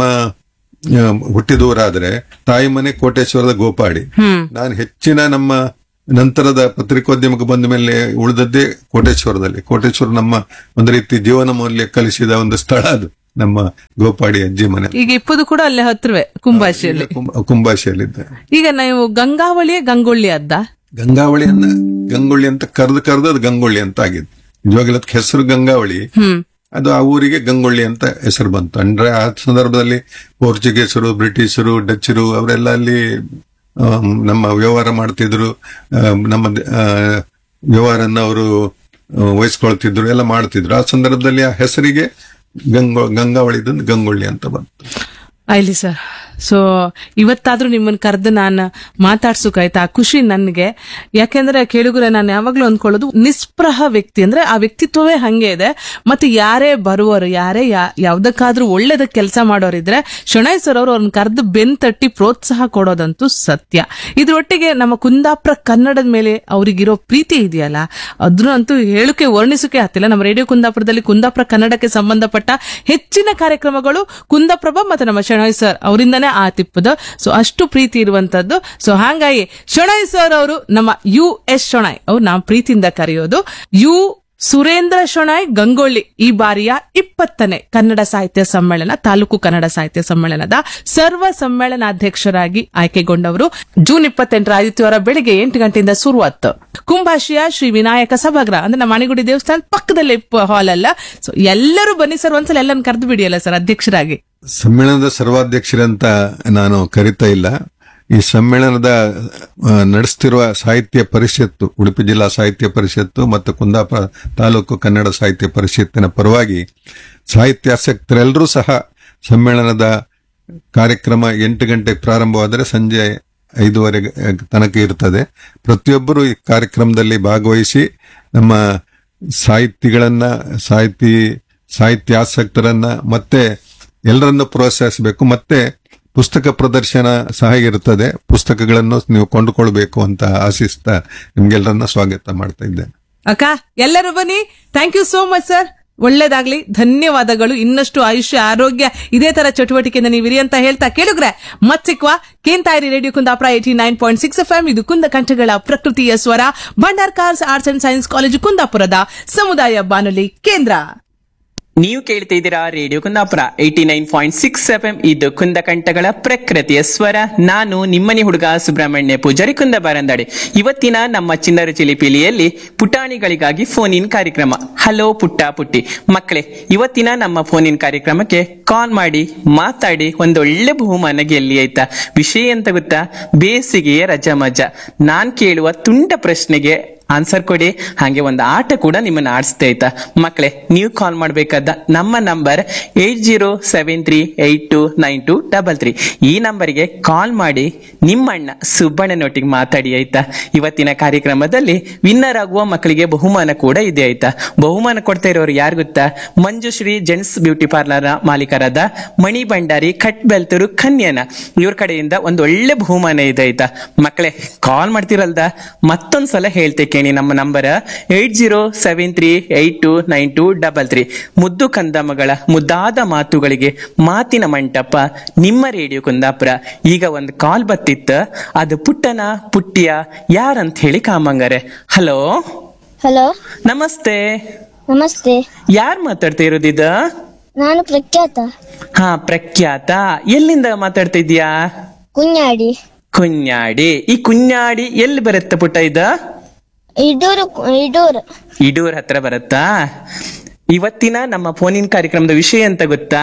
ಆ, ಹುಟ್ಟಿದೂರಾದ್ರೆ ತಾಯಿ ಮನೆ ಕೋಟೇಶ್ವರದ ಗೋಪಾಡಿ ಹ್ಮ್ ನಾನು ಹೆಚ್ಚಿನ ನಮ್ಮ ನಂತರದ ಪತ್ರಿಕೋದ್ಯಮಕ್ಕೆ ಬಂದ ಮೇಲೆ ಉಳಿದದ್ದೇ ಕೋಟೇಶ್ವರದಲ್ಲಿ ಕೋಟೇಶ್ವರ ನಮ್ಮ ಒಂದು ರೀತಿ ಜೀವನ ಮೌಲ್ಯ ಕಲಿಸಿದ ಒಂದು ಸ್ಥಳ ಅದು ನಮ್ಮ ಗೋಪಾಡಿ ಅಜ್ಜಿ ಮನೆ ಈಗ ಇಪ್ಪದು ಕೂಡ ಅಲ್ಲೇ ಹತ್ರವೇ ಕುಂಬಾಶಿಯಲ್ಲಿ ಕುಂಭ- ಕುಂಭಾಶಿಯಲ್ಲಿದ್ದೆ ಈಗ ನೀವು ಗಂಗಾವಳಿಯೇ ಗಂಗೊಳ್ಳಿ ಅದ್ದ ಗಂಗಾವಳಿಯನ್ನ ಗಂಗೊಳ್ಳಿ ಅಂತ ಕರೆದು ಕರೆದು ಅದು ಗಂಗೊಳ್ಳಿ ಅಂತ ಆಗಿತ್ತು ನಿಜವಾಗ್ಲೂ ಅದಕ್ಕೆ ಹೆಸರು ಗಂಗಾವಳಿ ಹ್ಮ್ ಅದು ಆ ಊರಿಗೆ ಗಂಗೊಳ್ಳಿ ಅಂತ ಹೆಸರು ಬಂತು ಅಂದ್ರೆ ಆ ಸಂದರ್ಭದಲ್ಲಿ ಪೋರ್ಚುಗೀಸರು ಬ್ರಿಟಿಷರು ಡಚ್ಚರು ಅವರೆಲ್ಲ ಅಲ್ಲಿ ಆಮ್, ನಮ್ಮ ವ್ಯವಹಾರ ಮಾಡ್ತಿದ್ರು ಆಮ್, ನಮ್ಮ ದ- ಆ, ವ್ಯವಹಾರನ್ನ ಅವರು ವಹಿಸ್ಕೊಳ್ತಿದ್ರು ಎಲ್ಲ ಮಾಡ್ತಿದ್ರು ಆ ಸಂದರ್ಭದಲ್ಲಿ ಆ ಹೆಸರಿಗೆ ಗಂಗೊ ಗಂಗಾವಳಿದಿಂದ ಗಂಗೊಳ್ಳಿ ಅಂತ ಬಂತು ಆಯ್ಲಿ ಸರ್ ಸೊ ಇವತ್ತಾದ್ರೂ ನಿಮ್ಮನ್ನ ಕರೆದು ನಾನು ಮಾತಾಡ್ಸೋಕಾಯ್ತು ಆ ಖುಷಿ ನನಗೆ ಯಾಕೆಂದ್ರೆ ಕೇಳುಗರೆ ನಾನು ಯಾವಾಗ್ಲೂ ಅಂದ್ಕೊಳ್ಳೋದು ನಿಸ್ಪೃಹ ವ್ಯಕ್ತಿ ಅಂದ್ರೆ ಆ ವ್ಯಕ್ತಿತ್ವವೇ ಹಂಗೆ ಇದೆ ಮತ್ತೆ ಯಾರೇ ಬರುವರು ಯಾರೇ ಯಾ- ಯಾವ್ದಕ್ಕಾದ್ರೂ ಒಳ್ಳೇದಕ್ಕೆ ಕೆಲಸ ಮಾಡೋರಿದ್ರೆ ಶಣೈ ಸರ್ ಅವರು ಅವ್ರನ್ನ ಕರೆದು ಬೆನ್ ತಟ್ಟಿ ಪ್ರೋತ್ಸಾಹ ಕೊಡೋದಂತೂ ಸತ್ಯ ಇದ್ರೊಟ್ಟಿಗೆ ನಮ್ಮ ಕುಂದಾಪುರ ಕನ್ನಡದ ಮೇಲೆ ಅವ್ರಿಗಿರೋ ಪ್ರೀತಿ ಇದೆಯಲ್ಲ ಅದ್ರಂತೂ ಹೇಳಕ್ಕೆ ವರ್ಣಿಸೋಕೆ ಆಗ್ತಿಲ್ಲ ನಮ್ಮ ರೇಡಿಯೋ ಕುಂದಾಪುರದಲ್ಲಿ ಕುಂದಾಪುರ ಕನ್ನಡಕ್ಕೆ ಸಂಬಂಧಪಟ್ಟ ಹೆಚ್ಚಿನ ಕಾರ್ಯಕ್ರಮಗಳು ಕುಂದಾಪ್ರಭ ಮತ್ತೆ ನಮ್ಮ ಶಣೈ ಸರ್ ಅವರಿಂದನೇ ಆತಿಪ್ಪದು ಸೊ ಅಷ್ಟು ಪ್ರೀತಿ ಇರುವಂತದ್ದು ಸೊ ಹಾಗಾಗಿ ಶಣೈ ಸರ್ ಅವರು ನಮ್ಮ ಯು ಎಸ್ ಶೊಣೈ ಅವ್ರು ನಾವು ಪ್ರೀತಿಯಿಂದ ಕರೆಯೋದು ಯು ಸುರೇಂದ್ರ ಶೊಣಾಯ್ ಗಂಗೊಳ್ಳಿ ಈ ಬಾರಿಯ ಇಪ್ಪತ್ತನೇ ಕನ್ನಡ ಸಾಹಿತ್ಯ ಸಮ್ಮೇಳನ ತಾಲೂಕು ಕನ್ನಡ ಸಾಹಿತ್ಯ ಸಮ್ಮೇಳನದ ಸರ್ವ ಸಮ್ಮೇಳನಾಧ್ಯಕ್ಷರಾಗಿ ಆಯ್ಕೆಗೊಂಡವರು ಜೂನ್ ಇಪ್ಪತ್ತೆಂಟರ ಆದಿತ್ಯವಾರ ಬೆಳಿಗ್ಗೆ ಎಂಟು ಗಂಟೆಯಿಂದ ಶುರುವಾತ್ ಕುಂಭಾಶಿಯ ಶ್ರೀ ವಿನಾಯಕ ಸಭಾಗೃಹ ಅಂದ್ರೆ ನಮ್ಮ ಮನೆಗುಡಿ ದೇವಸ್ಥಾನ ಪಕ್ಕದಲ್ಲೇ ಹಾಲ್ ಅಲ್ಲ ಸೊ ಎಲ್ಲರೂ ಬನ್ನಿ ಸರ್ ಒಂದ್ಸಲ ಎಲ್ಲರನ್ನ ಕರೆದು ಬಿಡಿಯಲ್ಲ ಸರ್ ಅಧ್ಯಕ್ಷರಾಗಿ ಸಮ್ಮೇಳನದ ಸರ್ವಾಧ್ಯಕ್ಷರಂತ ನಾನು ಕರಿತಾ ಇಲ್ಲ ಈ ಸಮ್ಮೇಳನದ ಆ, ನಡೆಸ್ತಿರುವ ಸಾಹಿತ್ಯ ಪರಿಷತ್ತು ಉಡುಪಿ ಜಿಲ್ಲಾ ಸಾಹಿತ್ಯ ಪರಿಷತ್ತು ಮತ್ತು ಕುಂದಾಪುರ ತಾಲೂಕು ಕನ್ನಡ ಸಾಹಿತ್ಯ ಪರಿಷತ್ತಿನ ಪರವಾಗಿ ಸಾಹಿತ್ಯಾಸಕ್ತರೆಲ್ಲರೂ ಸಹ ಸಮ್ಮೇಳನದ ಕಾರ್ಯಕ್ರಮ ಎಂಟು ಗಂಟೆಗೆ ಪ್ರಾರಂಭವಾದರೆ ಸಂಜೆ ಐದೂವರೆ ತನಕ ಇರ್ತದೆ ಪ್ರತಿಯೊಬ್ಬರು ಈ ಕಾರ್ಯಕ್ರಮದಲ್ಲಿ ಭಾಗವಹಿಸಿ ನಮ್ಮ ಸಾಹಿತಿಗಳನ್ನ ಸಾಹಿತಿ ಸಾಹಿತ್ಯಾಸಕ್ತರನ್ನ ಮತ್ತೆ ಎಲ್ಲರನ್ನು ಪ್ರೋತ್ಸಾಹಿಸಬೇಕು ಮತ್ತೆ ಪುಸ್ತಕ ಪ್ರದರ್ಶನ ಸಹ ಇರುತ್ತದೆ ಪುಸ್ತಕಗಳನ್ನು ನೀವು ಕೊಂಡುಕೊಳ್ಬೇಕು ಅಂತ ಆಶಿಸ್ತಾ ನಿಮ್ಗೆಲ್ಲರನ್ನ ಸ್ವಾಗತ ಮಾಡ್ತಾ ಇದ್ದೇನೆ ಅಕ್ಕ ಎಲ್ಲರೂ ಬನ್ನಿ thank you so much sir ಒಳ್ಳೇದಾಗ್ಲಿ ಧನ್ಯವಾದಗಳು ಇನ್ನಷ್ಟು ಆಯುಷ್ಯ ಆರೋಗ್ಯ ಇದೇ ತರ ಚಟುವಟಿಕೆಯಿಂದ ನೀವಿರಿ ಅಂತ ಹೇಳ್ತಾ ಕೇಳುಗ್ರೆ ಮತ್ ಸಿಕ್ವಾ ಕೇಂತಾಯಿರಿ radio Kundapura eighty nine point six F M ಇದು ಕುಂದ ಕಂಠಗಳ ಪ್ರಕೃತಿಯ ಸ್ವರ Bhandarkars arts and science college ಕುಂದಾಪುರದ ಸಮುದಾಯ ಬಾನುಲಿ ಕೇಂದ್ರ ನೀವು ಕೇಳ್ತಾ ಇದ್ದೀರಾ radio Kundapura eighty nine point six F M ಇದು ಕುಂದಕಂಠಗಳ ಪ್ರಕೃತಿಯ ಸ್ವರ ನಾನು ನಿಮ್ಮನೆ ಹುಡುಗ ಸುಬ್ರಹ್ಮಣ್ಯ ಪೂಜಾರಿ ಕುಂದ ಬಾರಂದಾಡೆ ಇವತ್ತಿನ ನಮ್ಮ ಚಿನ್ನರ ಚಿಲಿಪಿಲಿಯಲ್ಲಿ ಪುಟಾಣಿಗಳಿಗಾಗಿ ಫೋನ್ ಇನ್ ಕಾರ್ಯಕ್ರಮ ಹಲೋ ಪುಟ್ಟ ಪುಟ್ಟಿ ಮಕ್ಕಳೇ ಇವತ್ತಿನ ನಮ್ಮ ಫೋನ್ ಇನ್ ಕಾರ್ಯಕ್ರಮಕ್ಕೆ ಕಾಲ್ ಮಾಡಿ ಮಾತಾಡಿ ಒಂದೊಳ್ಳೆ ಬಹುಮಾನ ಗೆಲ್ಲಿ ಆಯ್ತಾ ವಿಷಯ ಎಂತ ಗೊತ್ತಾ ಬೇಸಿಗೆಯ ರಜಾ ಮಜಾ ನಾನ್ ಕೇಳುವ ತುಂಟ ಪ್ರಶ್ನೆಗೆ ಆನ್ಸರ್ ಕೊಡಿ ಹಾಗೆ ಒಂದು ಆಟ ಕೂಡ ನಿಮ್ಮನ್ನ ಆಡಿಸ್ತಾ ಆಯ್ತಾ ಮಕ್ಕಳೇ ನೀವು ಕಾಲ್ ಮಾಡ್ಬೇಕಾದ ನಮ್ಮ number eight zero seven three eight two nine two double three ಈ ನಂಬರ್ಗೆ ಕಾಲ್ ಮಾಡಿ ನಿಮ್ಮಣ್ಣ ಸುಬ್ಬಣ್ಣನೊಟ್ಟಿಗೆ ಮಾತಾಡಿ ಆಯ್ತಾ ಇವತ್ತಿನ ಕಾರ್ಯಕ್ರಮದಲ್ಲಿ ವಿನ್ನರ್ ಆಗುವ ಮಕ್ಕಳಿಗೆ ಬಹುಮಾನ ಕೂಡ ಇದೆ ಆಯ್ತಾ ಬಹುಮಾನ ಕೊಡ್ತಾ ಇರೋರು ಯಾರು ಗೊತ್ತಾ ಮಂಜುಶ್ರೀ ಜೆಂಟ್ಸ್ ಬ್ಯೂಟಿ ಪಾರ್ಲರ್ ಮಾಲೀಕರಾದ ಮಣಿ ಭಂಡಾರಿ ಕಟ್ ಬೆಲ್ತೂರು ಕನ್ಯನ ಇವ್ರ ಕಡೆಯಿಂದ ಒಂದು ಒಳ್ಳೆ ಬಹುಮಾನ ಇದೆ ಆಯ್ತಾ ಮಕ್ಕಳೇ ಕಾಲ್ ಮಾಡ್ತಿರಲ್ದ ಮತ್ತೊಂದ್ಸಲ ಹೇಳ್ತೆ ಕೇಳಿ ನಮ್ಮ number eight zero seven three eight two nine two double three ಮುದ್ದು ಕಂದಮ್ಮಗಳ ಮುದ್ದಾದ ಮಾತುಗಳಿಗೆ ಮಾತಿನ ಮಂಟಪ ನಿಮ್ಮ ರೇಡಿಯೋ ಕುಂದಾಪುರ ಈಗ ಒಂದು ಕಾಲ್ ಬತ್ತಿತ್ತ ಅದು ಪುಟ್ಟನ ಪುಟ್ಟಿಯ ಯಾರಂತ ಹೇಳಿ ಕಾಮಂಗರೆ ಹಲೋ ಹಲೋ ನಮಸ್ತೆ ನಮಸ್ತೆ ಯಾರ್ ಮಾತಾಡ್ತಾ ಇರೋದಿದ ನಾನು ಪ್ರಖ್ಯಾತ ಹಾ ಪ್ರಖ್ಯಾತ ಎಲ್ಲಿಂದ ಮಾತಾಡ್ತಾ ಇದೀಯಾ ಕುഞ്ഞാಡಿ ಕುഞ്ഞാಡಿ ಈ ಕುഞ്ഞാಡಿ ಎಲ್ಲಿ ಬರುತ್ತೆ ಪುಟ್ಟ ಇದ ಇಡೂರು ಇಡೂರು ಇಡೂರ್ ಹತ್ರ ಬರುತ್ತಾ ಇವತ್ತಿನ ನಮ್ಮ ಫೋನಿನ್ ಕಾರ್ಯಕ್ರಮದ ವಿಷಯ ಅಂತ ಗೊತ್ತಾ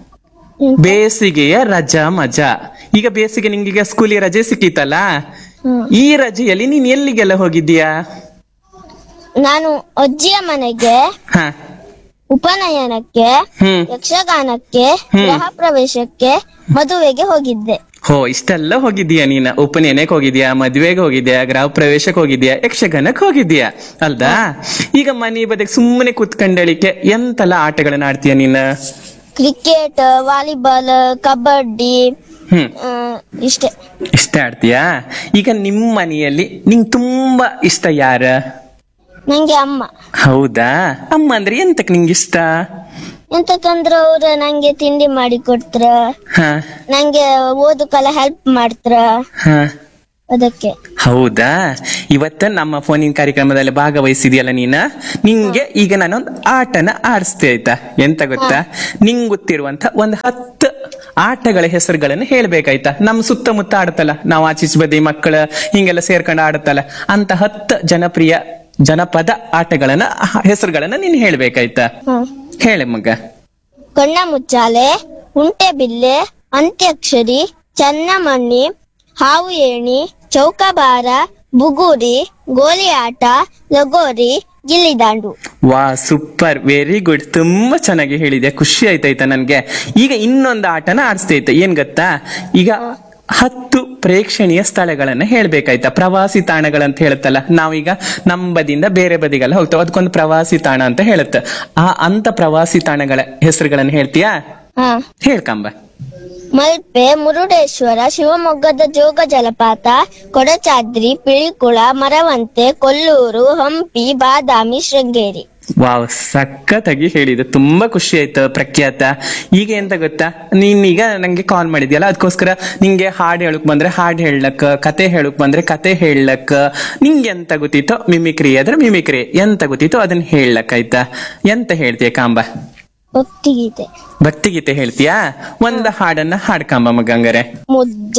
ಬೇಸಿಗೆಯ ರಜಾ ಮಜಾ ಈಗ ಬೇಸಿಗೆ ನಿಂಗೀಗ ಸ್ಕೂಲಿಗೆ ರಜೆ ಸಿಕ್ಕಿತಲ್ಲ ಹ್ಮ್. ಈ ರಜೆಯಲ್ಲಿ ನೀನ್ ಎಲ್ಲಿಗೆಲ್ಲ ಹೋಗಿದ್ದೀಯಾ ನಾನು ಅಜ್ಜಿಯ ಮನೆಗೆ ಹ ಉಪನಯನಕ್ಕೆ ಹ್ಮ್ ಯಕ್ಷಗಾನಕ್ಕೆ ಗೃಹ ಪ್ರವೇಶಕ್ಕೆ ಮದುವೆಗೆ ಹೋಗಿದ್ದೆ ಹೋ ಇಷ್ಟೆಲ್ಲ ಹೋಗಿದ್ದೀಯಾ ನೀನ ಉಪನಯನಕ್ಕೆ ಹೋಗಿದ್ಯಾ ಮದ್ವೆಗೆ ಹೋಗಿದ್ಯಾ ಗೃಹ ಪ್ರವೇಶಕ್ಕೆ ಹೋಗಿದ್ಯಾ ಯಕ್ಷಗಾನಕ್ಕೆ ಹೋಗಿದ್ಯಾ ಅಲ್ದಾ ಈಗ ಮನೆ ಬದಿಗೆ ಸುಮ್ಮನೆ ಕುತ್ಕೊಂಡಳಿಕೆ ಎಂತೆಲ್ಲ ಆಟಗಳನ್ನ ಆಡ್ತೀಯ ನೀನ ಕ್ರಿಕೆಟ್ ವಾಲಿಬಾಲ್ ಕಬಡ್ಡಿ ಹ್ಮ್ ಆ, ಇಷ್ಟೇ ಇಷ್ಟ ಆಡ್ತೀಯಾ ಈಗ ನಿಮ್ ಮನೆಯಲ್ಲಿ ನಿಂಗ್ ತುಂಬಾ ಇಷ್ಟ ಯಾರ ನಂಗೆ ಅಮ್ಮ ಹೌದಾ ಅಮ್ಮ ಅಂದ್ರೆ ಎಂತಕ್ ನಿಂಗೆ ಇಷ್ಟ ಎಂತಕಂದ್ರ ಅವ್ರ ನಂಗೆ ತಿಂಡಿ ಮಾಡಿ ಕೊಡ್ತಾರ ಹ ನಂಗೆ ಓದಕ್ಕೆಲ್ಲ ಹೆಲ್ಪ್ ಮಾಡ್ತಾರ ಹ ಅದಕ್ಕೆ ಹೌದಾ ಇವತ್ತ ನಮ್ಮ ಫೋನಿನ ಕಾರ್ಯಕ್ರಮದಲ್ಲಿ ಭಾಗವಹಿಸಿದ್ಯಲ್ಲ ನೀನ ನಿಂಗೆ ಈಗ ನಾನೊಂದು ಆಟನ ಆಡಿಸ್ತೆ ಆಯ್ತಾ ಎಂತ ಗೊತ್ತಾ ನಿಂಗ್ ಗೊತ್ತಿರುವಂತ ಒಂದ್ ಹತ್ತು ಆಟಗಳ ಹೆಸರುಗಳನ್ನ ಹೇಳ್ಬೇಕಾಯ್ತಾ ನಮ್ ಸುತ್ತಮುತ್ತ ಆಡುತ್ತಲ್ಲ ನಾವು ಆಚೀಚೆ ಬದಿ ಮಕ್ಕಳ ಹಿಂಗೆಲ್ಲ ಸೇರ್ಕೊಂಡು ಆಡುತ್ತಲ್ಲ ಅಂತ ಹತ್ತು ಜನಪ್ರಿಯ ಜನಪದ ಆಟಗಳನ್ನ ಹೆಸರುಗಳನ್ನ ನೀನ್ ಹೇಳ್ಬೇಕಾಯ್ತಾ ಹ ಹೇಳಿ ಮಗ ಕಣ್ಣ ಮುಚ್ಚಾಲೆ ಉಂಟೆಬಿಲ್ಲೆ ಅಂತ್ಯಕ್ಷರಿ ಚನ್ನಮಣ್ಣಿ ಹಾವು ಏಣಿ ಚೌಕಬಾರ ಬುಗುರಿ ಗೋಲಿ ಆಟ ಲಗೋರಿ ಗಿಲ್ಲಿದಾಂಡು ವಾ ಸೂಪರ್ ವೆರಿ ಗುಡ್ ತುಂಬಾ ಚೆನ್ನಾಗಿ ಹೇಳಿದೆ ಖುಷಿ ಆಯ್ತಾಯ್ತಾ ನನ್ಗೆ ಈಗ ಇನ್ನೊಂದು ಆಟನ ಆಡಿಸ್ತೈತೆ ಏನ್ ಗೊತ್ತಾ ಈಗ ಹತ್ತು ಪ್ರೇಕ್ಷಣೀಯ ಸ್ಥಳಗಳನ್ನ ಹೇಳ್ಬೇಕಾಯ್ತಾ ಪ್ರವಾಸಿ ತಾಣಗಳಂತ ಹೇಳುತ್ತಲ್ಲ ನಾವೀಗ ನಮ್ಮ ಬದಿಯಿಂದ ಬೇರೆ ಬದಿಗೆಲ್ಲ ಹೋಗ್ತೇವೆ ಅದಕ್ಕೊಂದು ಪ್ರವಾಸಿ ತಾಣ ಅಂತ ಹೇಳುತ್ತೆ ಆ ಅಂತ ಪ್ರವಾಸಿ ತಾಣಗಳ ಹೆಸರುಗಳನ್ನ ಹೇಳ್ತೀಯಾ ಹ ಹೇಳ್ಕಂಬ ಮಲ್ಪೆ ಮುರುಡೇಶ್ವರ ಶಿವಮೊಗ್ಗದ ಜೋಗ ಜಲಪಾತ ಕೊಡಚಾದ್ರಿ ಪಿಳಿಕುಳ ಮರವಂತೆ ಕೊಲ್ಲೂರು ಹಂಪಿ ಬಾದಾಮಿ ಶೃಂಗೇರಿ ವಾವ್ ಸಖತ್ತಾಗಿ ಹೇಳಿದೆ ತುಂಬಾ ಖುಷಿ ಆಯ್ತು ಪ್ರಖ್ಯಾತ ಈಗ ಎಂತ ಗೊತ್ತಾ ನೀನೀಗ ನಂಗೆ ಕಾಲ್ ಮಾಡಿದ್ಯಲ್ಲ ಅದಕ್ಕೋಸ್ಕರ ನಿಂಗೆ ಹಾಡ್ ಹೇಳಕ್ ಬಂದ್ರೆ ಹಾಡ್ ಹೇಳಕ್ ಕತೆ ಹೇಳಕ್ ಬಂದ್ರೆ ಕತೆ ಹೇಳಕ್ ನಿಂಗೆ ಎಂತ ಗೊತ್ತಿತ್ತೋ ಮಿಮಿಕ್ರಿ ಆದ್ರೆ ಮಿಮಿಕ್ರಿ ಎಂತ ಗೊತ್ತಿತ್ತೋ ಅದನ್ನ ಹೇಳಕ್ ಆಯ್ತಾ ಎಂತ ಹೇಳ್ತೀಯ ಕಾಂಬ ಭಕ್ತಿಗೀತೆ ಭಕ್ತಿಗೀತೆ ಹೇಳ್ತೀಯಾ ಒಂದ್ ಹಾಡನ್ನ ಹಾಡ್ಕಾಂಬ ಮಗಂಗರೆ ಮುದ್ದು